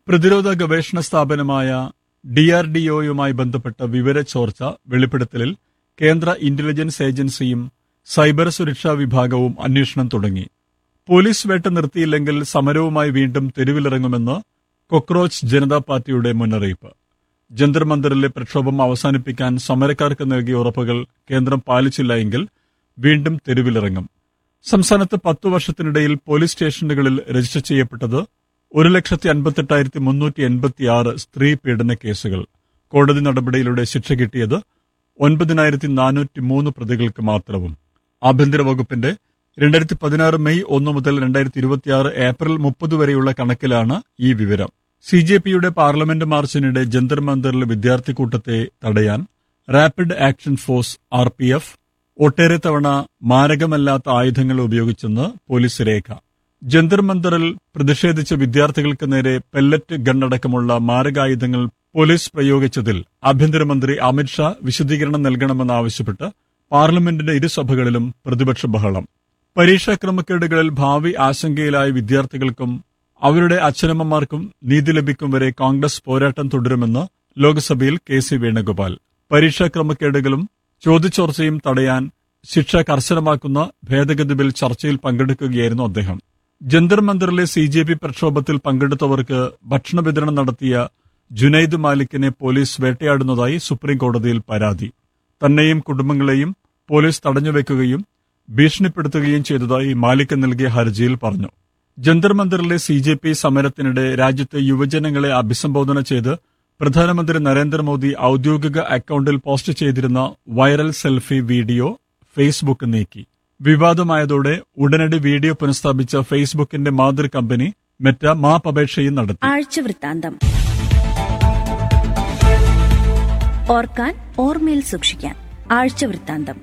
പ്രതിരോധ ഗവേഷണ സ്ഥാപനമായ ഡിആർഡിഒയുമായി ബന്ധപ്പെട്ട വിവര ചോർച്ച വെളിപ്പെടുത്തലിൽ കേന്ദ്ര ഇന്റലിജൻസ് ഏജൻസിയും സൈബർ സുരക്ഷാ വിഭാഗവും അന്വേഷണം തുടങ്ങി പോലീസ് വേട്ട നിർത്തിയില്ലെങ്കിൽ സമരവുമായി വീണ്ടും തെരുവിലിറങ്ങുമെന്ന് കൊക്രോച്ച് ജനതാ പാർട്ടിയുടെ മുന്നറിയിപ്പ് ജന്തർ മന്ദിറിലെ പ്രക്ഷോഭം അവസാനിപ്പിക്കാൻ സമരക്കാർക്ക് നൽകിയ ഉറപ്പുകൾ കേന്ദ്രം പാലിച്ചില്ല എങ്കിൽ വീണ്ടും തെരുവിലിറങ്ങും സംസ്ഥാനത്ത് പത്തു വർഷത്തിനിടയിൽ പോലീസ് സ്റ്റേഷനുകളിൽ രജിസ്റ്റർ ചെയ്യപ്പെട്ടത് ഒരു ലക്ഷത്തി അൻപത്തെട്ടായിരത്തി മുന്നൂറ്റി എൺപത്തിയാറ് സ്ത്രീ പീഡന കേസുകൾ കോടതി നടപടിയിലൂടെ ശിക്ഷ കിട്ടിയത് ഒൻപതിനായിരത്തി നാനൂറ്റി മൂന്ന് പ്രതികൾക്ക് മാത്രവും ആഭ്യന്തര വകുപ്പിന്റെ രണ്ടായിരത്തി പതിനാറ് മെയ് ഒന്ന് മുതൽ രണ്ടായിരത്തി ഇരുപത്തിയാറ് ഏപ്രിൽ മുപ്പത് വരെയുള്ള കണക്കിലാണ് ഈ വിവരം സി ജെ പിയുടെ പാർലമെന്റ് മാർച്ചിനിടെ ജന്തർ മന്ദറിൽ വിദ്യാർത്ഥി കൂട്ടത്തെ തടയാൻ rapid action force R P F ഒട്ടേറെ തവണ മാരകമല്ലാത്ത ആയുധങ്ങൾ ഉപയോഗിച്ചെന്ന് പോലീസ് രേഖ ജന്തർ മന്ദറിൽ പ്രതിഷേധിച്ച വിദ്യാർത്ഥികൾക്ക് നേരെ പെല്ലറ്റ് ഗണ്ണടക്കമുള്ള മാരകായുധങ്ങൾ പോലീസ് പ്രയോഗിച്ചതിൽ ആഭ്യന്തരമന്ത്രി അമിത്ഷാ വിശദീകരണം നൽകണമെന്നാവശ്യപ്പെട്ട് പാർലമെന്റിന്റെ ഇരുസഭകളിലും പ്രതിപക്ഷ ബഹളം പരീക്ഷാ ക്രമക്കേടുകളിൽ ഭാവി ആശങ്കയിലായ വിദ്യാർത്ഥികൾക്കും അവരുടെ അച്ഛനമ്മമാർക്കും നീതി ലഭിക്കും വരെ കോൺഗ്രസ് പോരാട്ടം തുടരുമെന്ന് ലോക്സഭയിൽ കെ സി വേണുഗോപാൽ പരീക്ഷാ ക്രമക്കേടുകളും ചോദ്യചോർച്ചയും തടയാൻ ശിക്ഷ കർശനമാക്കുന്ന ഭേദഗതി ബിൽ ചർച്ചയിൽ പങ്കെടുക്കുകയായിരുന്നു അദ്ദേഹം ജന്തർ മന്ദിറിലെ സി ജെ പി പ്രക്ഷോഭത്തിൽ പങ്കെടുത്തവർക്ക് ഭക്ഷണ വിതരണം നടത്തിയ ജുനൈദ് മാലിക്കിനെ പോലീസ് വേട്ടയാടുന്നതായി സുപ്രീം കോടതിയിൽ പരാതി തന്നെയും കുടുംബങ്ങളെയും പോലീസ് തടഞ്ഞുവെക്കുകയും ഭീഷണിപ്പെടുത്തുകയും ചെയ്തതായി മാലിക് നൽകിയ ഹർജിയിൽ പറഞ്ഞു ജന്തർ മന്ദിറിലെ സി ജെ പി സമരത്തിനിടെ രാജ്യത്തെ യുവജനങ്ങളെ അഭിസംബോധന ചെയ്ത് പ്രധാനമന്ത്രി നരേന്ദ്രമോദി ഔദ്യോഗിക അക്കൌണ്ടിൽ പോസ്റ്റ് ചെയ്തിരുന്ന വൈറൽ സെൽഫി വീഡിയോ ഫേസ്ബുക്ക് നീക്കി വിവാദമായതോടെ ഉടനടി വീഡിയോ പുനഃസ്ഥാപിച്ച ഫേസ്ബുക്കിന്റെ മാതൃ കമ്പനി മെറ്റ മാപ്പപേക്ഷയും നടത്തി ആഴ്ചവൃത്താന്തം ഓർക്കാൻ ഓർമ്മയിൽ സൂക്ഷിക്കാൻ ആഴ്ചവൃത്താന്തം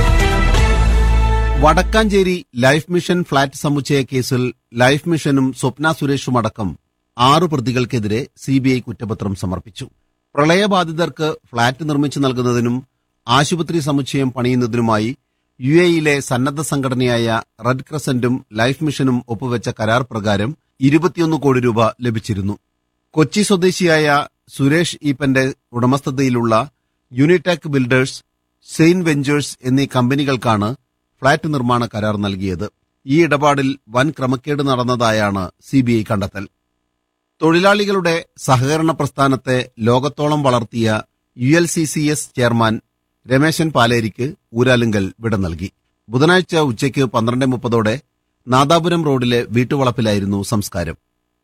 വടക്കാഞ്ചേരി ലൈഫ് മിഷൻ ഫ്ളാറ്റ് സമുച്ചയ കേസിൽ ലൈഫ് മിഷനും സ്വപ്ന സുരേഷുമടക്കം ആറ് പ്രതികൾക്കെതിരെ സിബിഐ കുറ്റപത്രം സമർപ്പിച്ചു പ്രളയബാധിതർക്ക് ഫ്ളാറ്റ് നിർമ്മിച്ചു നൽകുന്നതിനും ആശുപത്രി സമുച്ചയം പണിയുന്നതിനുമായി യു എയിലെ സന്നദ്ധ സംഘടനയായ റെഡ് ക്രസന്റും ലൈഫ് മിഷനും ഒപ്പുവെച്ച കരാർ പ്രകാരം ഇരുപത്തിയൊന്ന് കോടി രൂപ ലഭിച്ചിരുന്നു കൊച്ചി സ്വദേശിയായ സുരേഷ് ഈപ്പന്റെ ഉടമസ്ഥതയിലുള്ള യൂണിടാക് ബിൽഡേഴ്സ് സെയിൻ വെഞ്ചേഴ്സ് എന്നീ കമ്പനികൾക്കാണ് ഫ്ളാറ്റ് നിർമ്മാണ കരാർ നൽകിയത് ഈ ഇടപാടിൽ വൻ ക്രമക്കേട് നടന്നതായാണ് സിബിഐ കണ്ടെത്തൽ തൊഴിലാളികളുടെ സഹകരണ പ്രസ്ഥാനത്തെ ലോകത്തോളം വളർത്തിയ U L C C S chairman Rameshan പാലേരിക്ക് ഊരാലുങ്കൽ വിട നൽകി ബുധനാഴ്ച ഉച്ചയ്ക്ക് പന്ത്രണ്ട് മുപ്പതോടെ നാദാപുരം റോഡിലെ വീട്ടുവളപ്പിലായിരുന്നു സംസ്കാരം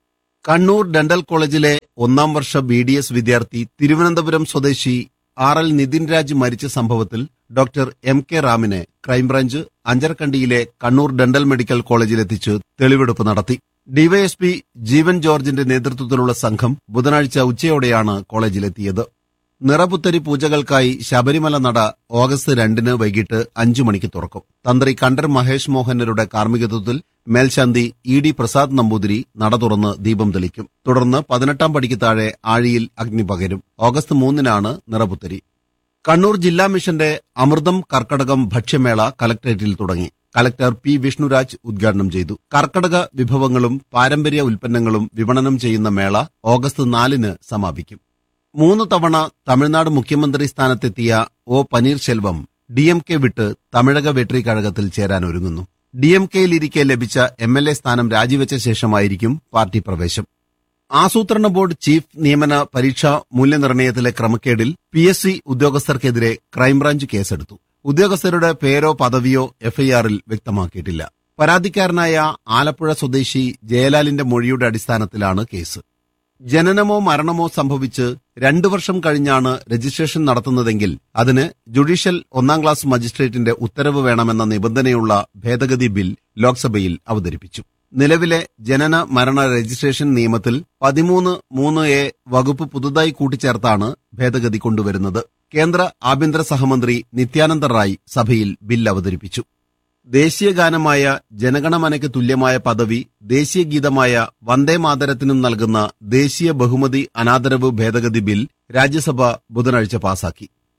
കണ്ണൂർ ഡെന്റൽ കോളേജിലെ ഒന്നാം വർഷ ബി ഡി എസ് വിദ്യാർത്ഥി തിരുവനന്തപുരം സ്വദേശി ആർ എൽ നിതിൻ രാജ് മരിച്ച സംഭവത്തിൽ ഡോക്ടർ എം കെ റാമിനെ ക്രൈംബ്രാഞ്ച് അഞ്ചരക്കണ്ടിയിലെ കണ്ണൂർ ഡെന്റൽ മെഡിക്കൽ കോളേജിലെത്തിച്ച് തെളിവെടുപ്പ് നടത്തി ഡിവൈഎസ്പി ജീവൻ ജോർജിന്റെ നേതൃത്വത്തിലുള്ള സംഘം ബുധനാഴ്ച ഉച്ചയോടെയാണ് കോളേജിലെത്തിയത് നിറപുത്തരി പൂജകൾക്കായി ശബരിമല നട ഓഗസ്റ്റ് രണ്ടിന് വൈകിട്ട് അഞ്ചു മണിക്ക് തുറക്കും തന്ത്രി കണ്ടർ മഹേഷ് മോഹനരുടെ കാർമ്മികത്വത്തിൽ മേൽശാന്തി ഇ ഡി പ്രസാദ് നമ്പൂതിരി നട തുറന്ന് ദീപം തെളിക്കും തുടർന്ന് പതിനെട്ടാം പടിക്ക് താഴെ ആഴിയിൽ അഗ്നി പകരും ഓഗസ്റ്റ് മൂന്നിനാണ് നിറപുത്തരി കണ്ണൂർ ജില്ലാ മിഷന്റെ അമൃതം കർക്കടകം ഭക്ഷ്യമേള കലക്ടറേറ്റിൽ തുടങ്ങി കലക്ടർ പി വിഷ്ണുരാജ് ഉദ്ഘാടനം ചെയ്തു കർക്കടക വിഭവങ്ങളും പാരമ്പര്യ ഉൽപ്പന്നങ്ങളും വിപണനം ചെയ്യുന്ന മേള ഓഗസ്റ്റ് നാലിന് സമാപിക്കും മൂന്ന് തവണ തമിഴ്നാട് മുഖ്യമന്ത്രി സ്ഥാനത്തെത്തിയ O Panneerselvam D M K വിട്ട് തമിഴക വെട്രി കഴകത്തിൽ ചേരാനൊരുങ്ങുന്നു ഡി എം കെയിലിരിക്കെ ലഭിച്ച എം എൽ എ സ്ഥാനം രാജിവെച്ച ശേഷമായിരിക്കും പാർട്ടി പ്രവേശം ആസൂത്രണ ബോർഡ് ചീഫ് നിയമന പരീക്ഷാ മൂല്യനിർണ്ണയത്തിലെ ക്രമക്കേടിൽ പി എസ് സി ഉദ്യോഗസ്ഥർക്കെതിരെ ക്രൈംബ്രാഞ്ച് കേസെടുത്തു ഉദ്യോഗസ്ഥരുടെ പേരോ പദവിയോ എഫ്ഐആറിൽ വ്യക്തമാക്കിയിട്ടില്ല പരാതിക്കാരനായ ആലപ്പുഴ സ്വദേശി ജയലാലിന്റെ മൊഴിയുടെ അടിസ്ഥാനത്തിലാണ് കേസ് ജനനമോ മരണമോ സംഭവിച്ച് രണ്ടു വർഷം കഴിഞ്ഞാണ് രജിസ്ട്രേഷൻ നടത്തുന്നതെങ്കിൽ അതിന് ജുഡീഷ്യൽ ഒന്നാം ക്ലാസ് മജിസ്ട്രേറ്റിന്റെ ഉത്തരവ് വേണമെന്ന നിബന്ധനയുള്ള ഭേദഗതി ബിൽ ലോക്സഭയിൽ അവതരിപ്പിച്ചു നിലവിലെ ജനന മരണ രജിസ്ട്രേഷൻ നിയമത്തിൽ പതിമൂന്ന് മൂന്ന് എ വകുപ്പ് പുതുതായി കൂട്ടിച്ചേർത്താണ് ഭേദഗതി കൊണ്ടുവരുന്നത് കേന്ദ്ര ആഭ്യന്തര സഹമന്ത്രി നിത്യാനന്ദ റായ് സഭയിൽ ബിൽ അവതരിപ്പിച്ചു ദേശീയ ഗാനമായ ജനഗണമനയ്ക്ക് തുല്യമായ പദവി ദേശീയ ഗീതമായ വന്ദേ മാതരത്തിനും നൽകുന്ന ദേശീയ ബഹുമതി അനാദരവ് ഭേദഗതി ബിൽ രാജ്യസഭ ബുധനാഴ്ച പാസാക്കി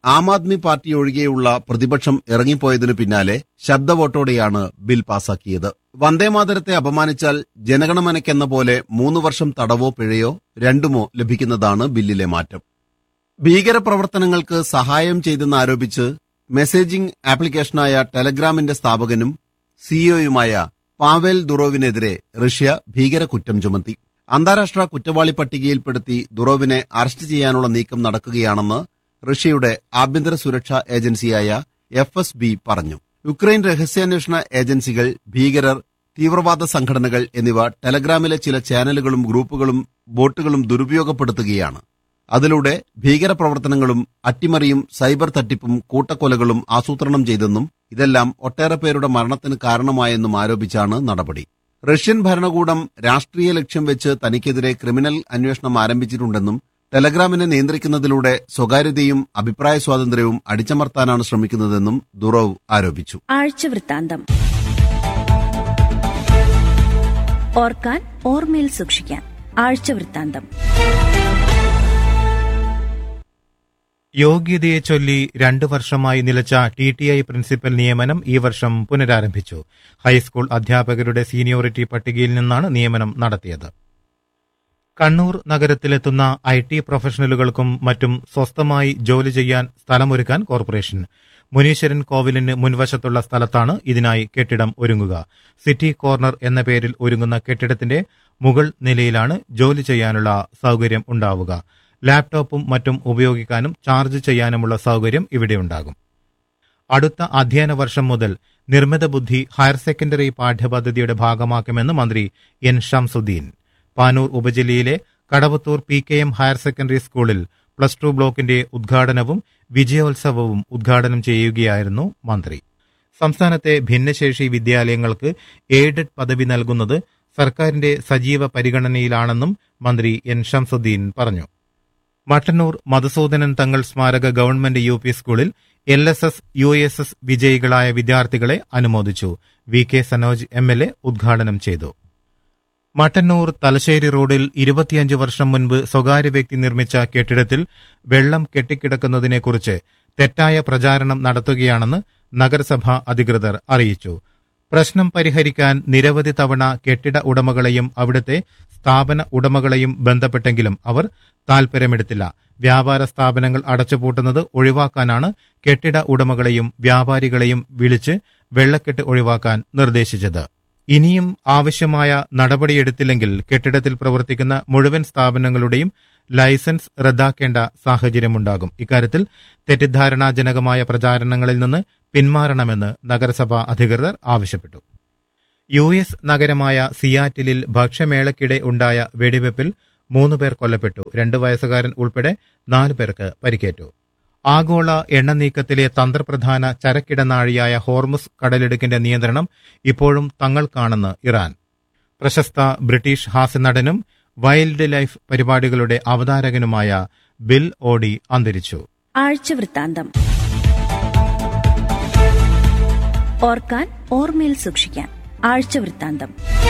ആം ആദ്മി പാർട്ടി ഒഴികെയുള്ള പ്രതിപക്ഷം ഇറങ്ങിപ്പോയതിനു പിന്നാലെ ശബ്ദവോട്ടോടെയാണ് ബിൽ പാസാക്കിയത് വന്ദേമാതരത്തെ അപമാനിച്ചാൽ ജനഗണമനയ്ക്കെന്ന പോലെ മൂന്ന് വർഷം തടവോ പിഴയോ രണ്ടുമോ ലഭിക്കുന്നതാണ് ബില്ലിലെ മാറ്റം ഭീകരപ്രവർത്തനങ്ങൾക്ക് സഹായം ചെയ്തെന്നാരോപിച്ച് മെസ്സേജിംഗ് ആപ്ലിക്കേഷനായ ടെലഗ്രാമിന്റെ സ്ഥാപകനും സിഇഒയുമായ പാവേൽ ദുറോവിനെതിരെ റഷ്യ ഭീകരകുറ്റം ചുമത്തി അന്താരാഷ്ട്ര കുറ്റവാളി പട്ടികയിൽപ്പെടുത്തി ദുറോവിനെ അറസ്റ്റ് ചെയ്യാനുള്ള നീക്കം നടക്കുകയാണെന്ന് റഷ്യയുടെ ആഭ്യന്തര സുരക്ഷാ ഏജൻസിയായ എഫ് എസ് ബി പറഞ്ഞു യുക്രൈൻ രഹസ്യാന്വേഷണ ഏജൻസികൾ ഭീകരർ തീവ്രവാദ സംഘടനകൾ എന്നിവ ടെലഗ്രാമിലെ ചില ചാനലുകളും ഗ്രൂപ്പുകളും ബോട്ടുകളും ദുരുപയോഗപ്പെടുത്തുകയാണ് അതിലൂടെ ഭീകരപ്രവർത്തനങ്ങളും അട്ടിമറിയും സൈബർ തട്ടിപ്പും കൂട്ടക്കൊലകളും ആസൂത്രണം ചെയ്തെന്നും ഇതെല്ലാം ഒട്ടേറെ പേരുടെ മരണത്തിന് കാരണമായെന്നും ആരോപിച്ചാണ് നടപടി റഷ്യൻ ഭരണകൂടം രാഷ്ട്രീയ ലക്ഷ്യം വെച്ച് തനിക്കെതിരെ ക്രിമിനൽ അന്വേഷണം ആരംഭിച്ചിട്ടുണ്ടെന്നും ടെലഗ്രാമിനെ നിയന്ത്രിക്കുന്നതിലൂടെ സ്വകാര്യതയും അഭിപ്രായ സ്വാതന്ത്ര്യവും അടിച്ചമർത്താനാണ് ശ്രമിക്കുന്നതെന്നും ദുറോവ് ആരോപിച്ചു ആഴ്ചവൃത്താന്തം ഓർക്കാൻ ഓർമ്മയിൽ സൂക്ഷിക്കാൻ ആഴ്ചവൃത്താന്തം യോഗ്യതയെ ചൊല്ലി രണ്ടു വർഷമായി നിലച്ച ടി ടി ഐ പ്രിൻസിപ്പൽ നിയമനം ഈ വർഷം പുനരാരംഭിച്ചു ഹൈസ്കൂൾ അധ്യാപകരുടെ സീനിയോറിറ്റി പട്ടികയിൽ നിന്നാണ് നിയമനം നടത്തിയത് കണ്ണൂർ നഗരത്തിലെത്തുന്ന ഐ ടി പ്രൊഫഷണലുകൾക്കും മറ്റും സ്വസ്ഥമായി ജോലി ചെയ്യാൻ സ്ഥലമൊരുക്കാൻ കോർപ്പറേഷൻ മുനീശ്വരൻ കോവിലിന് മുൻവശത്തുള്ള സ്ഥലത്താണ് ഇതിനായി കെട്ടിടം ഒരുങ്ങുക സിറ്റി കോർണർ എന്ന പേരിൽ ഒരുങ്ങുന്ന കെട്ടിടത്തിന്റെ മുകൾ നിലയിലാണ് ജോലി ചെയ്യാനുള്ള സൗകര്യം ഉണ്ടാവുക ലാപ്ടോപ്പും മറ്റും ഉപയോഗിക്കാനും ചാർജ് ചെയ്യാനുമുള്ള സൗകര്യം ഇവിടെയുണ്ടാകും അടുത്ത അധ്യയന വർഷം മുതൽ നിർമ്മിത ബുദ്ധി ഹയർ സെക്കൻഡറി പാഠ്യപദ്ധതിയുടെ ഭാഗമാക്കുമെന്ന് മന്ത്രി എൻ ഷംസുദ്ദീൻ പാനൂർ ഉപജില്ലയിലെ Kadavathur P K M higher secondary സ്കൂളിൽ പ്ലസ് ടു ബ്ലോക്കിന്റെ ഉദ്ഘാടനവും വിജയോത്സവവും ഉദ്ഘാടനം ചെയ്യുകയായിരുന്നു മന്ത്രി സംസ്ഥാനത്തെ ഭിന്നശേഷി വിദ്യാലയങ്ങൾക്ക് എയ്ഡഡ് പദവി നൽകുന്നത് സർക്കാരിന്റെ സജീവ പരിഗണനയിലാണെന്നും മന്ത്രി എൻ ഷംസുദ്ദീൻ പറഞ്ഞു മട്ടന്നൂർ മധുസൂദനൻ തങ്ങൾ സ്മാരക ഗവൺമെന്റ് യു പി സ്കൂളിൽ L S S U S S വിജയികളായ വിദ്യാർത്ഥികളെ അനുമോദിച്ചു V K Sanoj M L A ഉദ്ഘാടനം ചെയ്തു മട്ടന്നൂർ തലശ്ശേരി റോഡിൽ ഇരുപത്തിയഞ്ച് വർഷം മുൻപ് സ്വകാര്യ വ്യക്തി നിർമ്മിച്ച കെട്ടിടത്തിൽ വെള്ളം കെട്ടിക്കിടക്കുന്നതിനെക്കുറിച്ച് തെറ്റായ പ്രചാരണം നടത്തുകയാണെന്ന് നഗരസഭ അധികൃതർ അറിയിച്ചു പ്രശ്നം പരിഹരിക്കാൻ നിരവധി തവണ കെട്ടിട ഉടമകളെയും അവിടുത്തെ സ്ഥാപന ഉടമകളെയും ബന്ധപ്പെട്ടെങ്കിലും അവർ താൽപര്യമെടുത്തില്ല വ്യാപാര സ്ഥാപനങ്ങൾ അടച്ചുപൂട്ടുന്നത് ഒഴിവാക്കാനാണ് കെട്ടിട ഉടമകളെയും വ്യാപാരികളെയും വിളിച്ച് വെള്ളക്കെട്ട് ഒഴിവാക്കാൻ നിർദ്ദേശിച്ചത് ഇനിയും ആവശ്യമായ നടപടിയെടുത്തില്ലെങ്കിൽ കെട്ടിടത്തിൽ പ്രവർത്തിക്കുന്ന മുഴുവൻ സ്ഥാപനങ്ങളുടെയും ലൈസൻസ് റദ്ദാക്കേണ്ട സാഹചര്യമുണ്ടാകും ഇക്കാര്യത്തിൽ തെറ്റിദ്ധാരണാജനകമായ പ്രചാരണങ്ങളിൽ നിന്ന് പിന്മാറണമെന്ന് നഗരസഭാ അധികൃതർ ആവശ്യപ്പെട്ടു യു എസ് നഗരമായ സിയാറ്റിലിൽ ഭക്ഷ്യമേളയ്ക്കിടെ ഉണ്ടായ വെടിവെപ്പിൽ മൂന്ന് പേർ കൊല്ലപ്പെട്ടു രണ്ട് വയസ്സുകാരൻ ഉൾപ്പെടെ നാല് പേർക്ക് പരിക്കേറ്റു ആഗോള എണ്ണ നീക്കത്തിലെ തന്ത്രപ്രധാന ചരക്കിടനാഴിയായ ഹോർമുസ് കടലിടുക്കിന്റെ നിയന്ത്രണം ഇപ്പോഴും തങ്ങൾക്കാണെന്ന് ഇറാൻ പ്രശസ്ത ബ്രിട്ടീഷ് ഹാസ്യനടനും വൈൽഡ് ലൈഫ് പരിപാടികളുടെ അവതാരകനുമായ ബിൽ ഓഡി അന്തരിച്ചു ആഴ്ചവൃത്താന്തം ഓർക്കാൻ ഓർമ്മയിൽ സൂക്ഷിക്കാൻ ആഴ്ചവൃത്താന്തം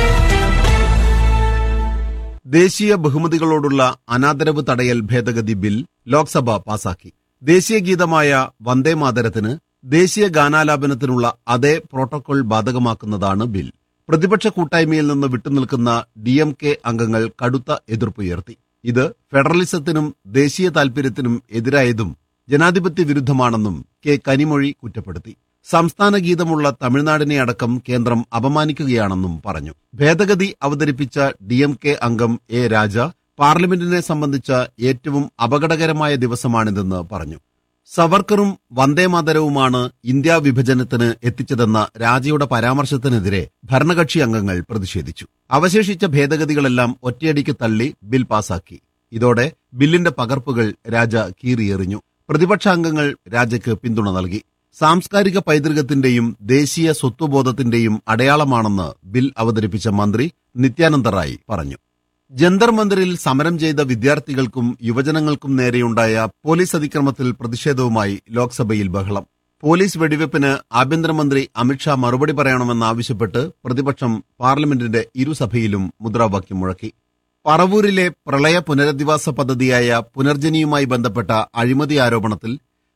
ദേശീയ ബഹുമതികളോടുള്ള അനാദരവ് തടയൽ ഭേദഗതി ബിൽ ലോക്സഭ പാസാക്കി ദേശീയ ഗീതമായ വന്ദേമാതരത്തിന് ദേശീയ ഗാനാലാപനത്തിനുള്ള അതേ പ്രോട്ടോകോൾ ബാധകമാക്കുന്നതാണ് ബിൽ പ്രതിപക്ഷ കൂട്ടായ്മയിൽ നിന്ന് വിട്ടുനിൽക്കുന്ന ഡി എം കെ അംഗങ്ങൾ കടുത്ത എതിർപ്പുയർത്തി ഇത് ഫെഡറലിസത്തിനും ദേശീയ താൽപര്യത്തിനും എതിരായതും ജനാധിപത്യ വിരുദ്ധമാണെന്നും കെ കനിമൊഴി കുറ്റപ്പെടുത്തി സംസ്ഥാന ഗീതമുള്ള തമിഴ്നാടിനെ അടക്കം കേന്ദ്രം അപമാനിക്കുകയാണെന്നും പറഞ്ഞു ഭേദഗതി അവതരിപ്പിച്ച ഡി എം കെ അംഗം എ രാജ പാർലമെന്റിനെ സംബന്ധിച്ച ഏറ്റവും അപകടകരമായ ദിവസമാണിതെന്ന് പറഞ്ഞു സവർക്കറും വന്ദേമാതരവുമാണ് ഇന്ത്യ വിഭജനത്തിന് എത്തിച്ചതെന്ന രാജയുടെ പരാമർശത്തിനെതിരെ ഭരണകക്ഷി അംഗങ്ങൾ പ്രതിഷേധിച്ചു അവശേഷിച്ച ഭേദഗതികളെല്ലാം ഒറ്റയടിക്ക് തള്ളി ബിൽ പാസാക്കി ഇതോടെ ബില്ലിന്റെ പകർപ്പുകൾ രാജ കീറിയെറിഞ്ഞു പ്രതിപക്ഷാംഗങ്ങൾ രാജയ്ക്ക് പിന്തുണ നൽകി സാംസ്കാരിക പൈതൃകത്തിന്റെയും ദേശീയ സ്വത്വബോധത്തിന്റെയും അടയാളമാണെന്ന് ബിൽ അവതരിപ്പിച്ച മന്ത്രി നിത്യാനന്ദ റായ് പറഞ്ഞു ജന്തർ മന്ദിറിൽ സമരം ചെയ്ത വിദ്യാർത്ഥികൾക്കും യുവജനങ്ങൾക്കും നേരെയുണ്ടായ പോലീസ് അതിക്രമത്തിൽ പ്രതിഷേധവുമായി ലോക്സഭയിൽ ബഹളം പോലീസ് വെടിവെപ്പിന് ആഭ്യന്തരമന്ത്രി അമിത്ഷാ മറുപടി പറയണമെന്നാവശ്യപ്പെട്ട് പ്രതിപക്ഷം പാർലമെന്റിന്റെ ഇരുസഭയിലും മുദ്രാവാക്യം മുഴക്കി പറവൂരിലെ പ്രളയ പുനരധിവാസ പദ്ധതിയായ പുനർജനിയുമായി ബന്ധപ്പെട്ട അഴിമതി ആരോപണത്തിൽ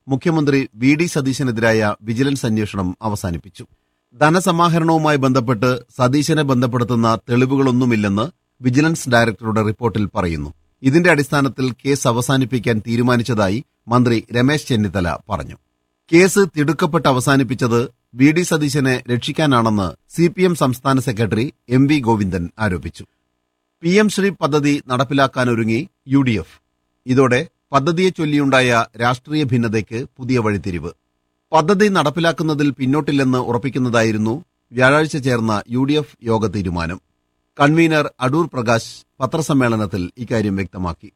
മുഖ്യമന്ത്രി വി ഡി സതീശനെതിരായ വിജിലൻസ് അന്വേഷണം അവസാനിപ്പിച്ചു ധനസമാഹരണവുമായി ബന്ധപ്പെട്ട് സതീശനെ ബന്ധപ്പെടുത്തുന്ന തെളിവുകളൊന്നുമില്ലെന്ന് വിജിലൻസ് ഡയറക്ടറുടെ റിപ്പോർട്ടിൽ പറയുന്നു ഇതിന്റെ അടിസ്ഥാനത്തിൽ കേസ് അവസാനിപ്പിക്കാൻ തീരുമാനിച്ചതായി മന്ത്രി രമേശ് ചെന്നിത്തല പറഞ്ഞു കേസ് തിടുക്കപ്പെട്ട് അവസാനിപ്പിച്ചത് വി ഡി സതീശനെ രക്ഷിക്കാനാണെന്ന് സി പി എം സംസ്ഥാന സെക്രട്ടറി എം വി ഗോവിന്ദൻ ആരോപിച്ചു പി എം ശ്രീ പദ്ധതി നടപ്പിലാക്കാനൊരുങ്ങി യു ഡി എഫ് ഇതോടെ പദ്ധതിയെ ചൊല്ലിയുണ്ടായ രാഷ്ട്രീയ ഭിന്നതയ്ക്ക് പുതിയ വഴിത്തിരിവ് പദ്ധതി നടപ്പിലാക്കുന്നതിൽ പിന്നോട്ടില്ലെന്ന് ഉറപ്പിക്കുന്നതായിരുന്നു വ്യാഴാഴ്ച ചേർന്ന യു ഡി എഫ് യോഗ തീരുമാനം കൺവീനർ അടൂർ പ്രകാശ് പത്രസമ്മേളനത്തിൽ ഇക്കാര്യം വ്യക്തമാക്കി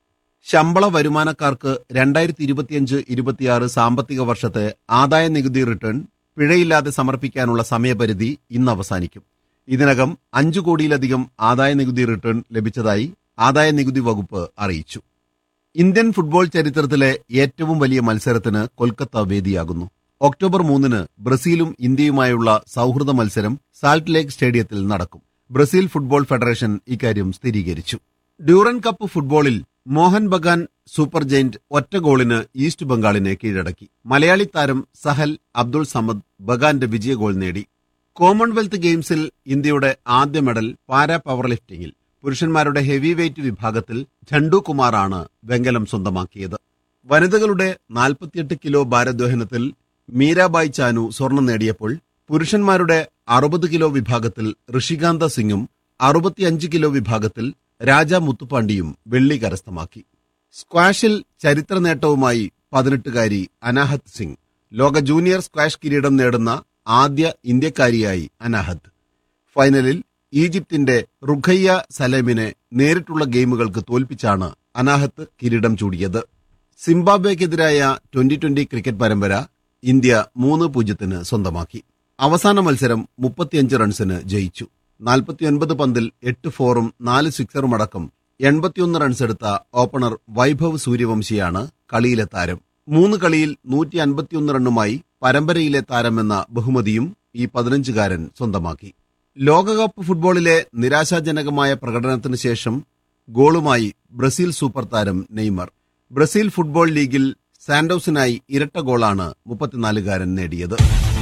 ശമ്പള വരുമാനക്കാർക്ക് രണ്ടായിരത്തി ഇരുപത്തിയഞ്ച് ഇരുപത്തിയാറ് സാമ്പത്തിക വർഷത്തെ ആദായ നികുതി റിട്ടേൺ പിഴയില്ലാതെ സമർപ്പിക്കാനുള്ള സമയപരിധി ഇന്ന് അവസാനിക്കും ഇതിനകം അഞ്ചു കോടിയിലധികം ആദായ നികുതി റിട്ടേൺ ലഭിച്ചതായി ആദായ നികുതി വകുപ്പ് അറിയിച്ചു ഇന്ത്യൻ ഫുട്ബോൾ ചരിത്രത്തിലെ ഏറ്റവും വലിയ മത്സരത്തിന് കൊൽക്കത്ത വേദിയാകുന്നു ഒക്ടോബർ മൂന്നിന് ബ്രസീലും ഇന്ത്യയുമായുള്ള സൗഹൃദ മത്സരം സാൾട്ട് ലേക്ക് സ്റ്റേഡിയത്തിൽ നടക്കും ബ്രസീൽ ഫുട്ബോൾ ഫെഡറേഷൻ ഇക്കാര്യം സ്ഥിരീകരിച്ചു ഡ്യൂറൻ കപ്പ് ഫുട്ബോളിൽ മോഹൻ ബഗാൻ സൂപ്പർ ജയിന്റ് ഒറ്റ ഗോളിന് ഈസ്റ്റ് ബംഗാളിനെ കീഴടക്കി മലയാളി താരം സഹൽ അബ്ദുൾ സമദ് ബഗാന്റെ വിജയ ഗോൾ നേടി കോമൺവെൽത്ത് ഗെയിംസിൽ ഇന്ത്യയുടെ ആദ്യ മെഡൽ പാരാ പവർ ലിഫ്റ്റിംഗിൽ പുരുഷന്മാരുടെ ഹെവി വെയ്റ്റ് വിഭാഗത്തിൽ ഝണ്ടു കുമാറാണ് വെങ്കലം സ്വന്തമാക്കിയത് വനിതകളുടെ 48 കിലോ ഭാരദ്വഹനത്തിൽ മീരാബായ് ചാനു സ്വർണം നേടിയപ്പോൾ പുരുഷന്മാരുടെ അറുപത് കിലോ വിഭാഗത്തിൽ ഋഷികാന്ത സിംഗും അറുപത്തിയഞ്ച് കിലോ വിഭാഗത്തിൽ രാജ മുത്തുപാണ്ടിയും വെള്ളി കരസ്ഥമാക്കി സ്ക്വാഷിൽ ചരിത്ര നേട്ടവുമായി പതിനെട്ടുകാരി അനാഹത് സിംഗ് ലോക ജൂനിയർ സ്ക്വാഷ് കിരീടം നേടുന്ന ആദ്യ ഇന്ത്യക്കാരിയായി അനാഹത് ഫൈനലിൽ ഈജിപ്തിന്റെ റുഖയ്യ സലേമിനെ നേരിട്ടുള്ള ഗെയിമുകൾക്ക് തോൽപ്പിച്ചാണ് അനാഹത്ത് കിരീടം ചൂടിയത് സിംബാബ്വേക്കെതിരായ ട്വന്റി ട്വന്റി ക്രിക്കറ്റ് പരമ്പര ഇന്ത്യ മൂന്ന് പൂജ്യത്തിന് സ്വന്തമാക്കി അവസാന മത്സരം മുപ്പത്തിയഞ്ച് റൺസിന് ജയിച്ചു നാൽപ്പത്തിയൊൻപത് പന്തിൽ എട്ട് ഫോറും നാല് സിക്സറുമടക്കം എൺപത്തിയൊന്ന് റൺസ് എടുത്ത ഓപ്പണർ വൈഭവ് സൂര്യവംശിയാണ് കളിയിലെ താരം മൂന്ന് കളിയിൽ നൂറ്റി അൻപത്തിയൊന്ന് റണ്ണുമായി പരമ്പരയിലെ താരമെന്ന ബഹുമതിയും ഈ പതിനഞ്ചുകാരൻ സ്വന്തമാക്കി ലോകകപ്പ് ഫുട്ബോളിലെ നിരാശാജനകമായ പ്രകടനത്തിന് ശേഷം ഗോളുമായി ബ്രസീൽ സൂപ്പർ താരം നെയ്മർ ബ്രസീൽ ഫുട്ബോൾ ലീഗിൽ സാന്റോസിനായി ഇരട്ട ഗോളാണ് മുപ്പത്തിനാലുകാരൻ നേടിയത്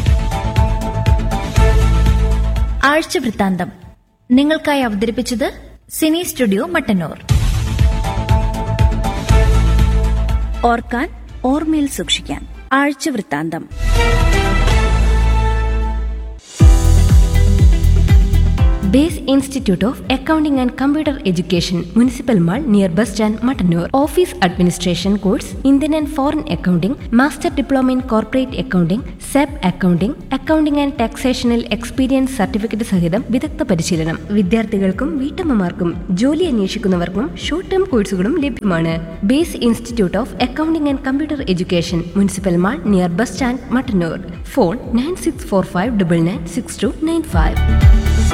ആഴ്ച വൃത്താന്തം നിങ്ങൾക്കായി അവതരിപ്പിച്ചത് സിനി സ്റ്റുഡിയോ മട്ടന്നൂർ ഓർക്കാൻ ഓർമ്മയിൽ സൂക്ഷിക്കാൻ ആഴ്ച വൃത്താന്തം base institute of accounting and computer education municipal mall near bus stand Mattannur office administration course Indian and foreign accounting master diploma in corporate accounting സെബ് അക്കൗണ്ടിംഗ് അക്കൗണ്ടിംഗ് ആൻഡ് ടാക്സേഷനിൽ എക്സ്പീരിയൻസ് സർട്ടിഫിക്കറ്റ് സഹിതം വിദഗ്ധ പരിശീലനം വിദ്യാർത്ഥികൾക്കും വീട്ടമ്മമാർക്കും ജോലി അന്വേഷിക്കുന്നവർക്കും ഷോർട്ട് ടേം കോഴ്സുകളും ലഭ്യമാണ് base institute of accounting and computer education municipal mall near bus stand Mattannur phone nine six four five double nine six two nine five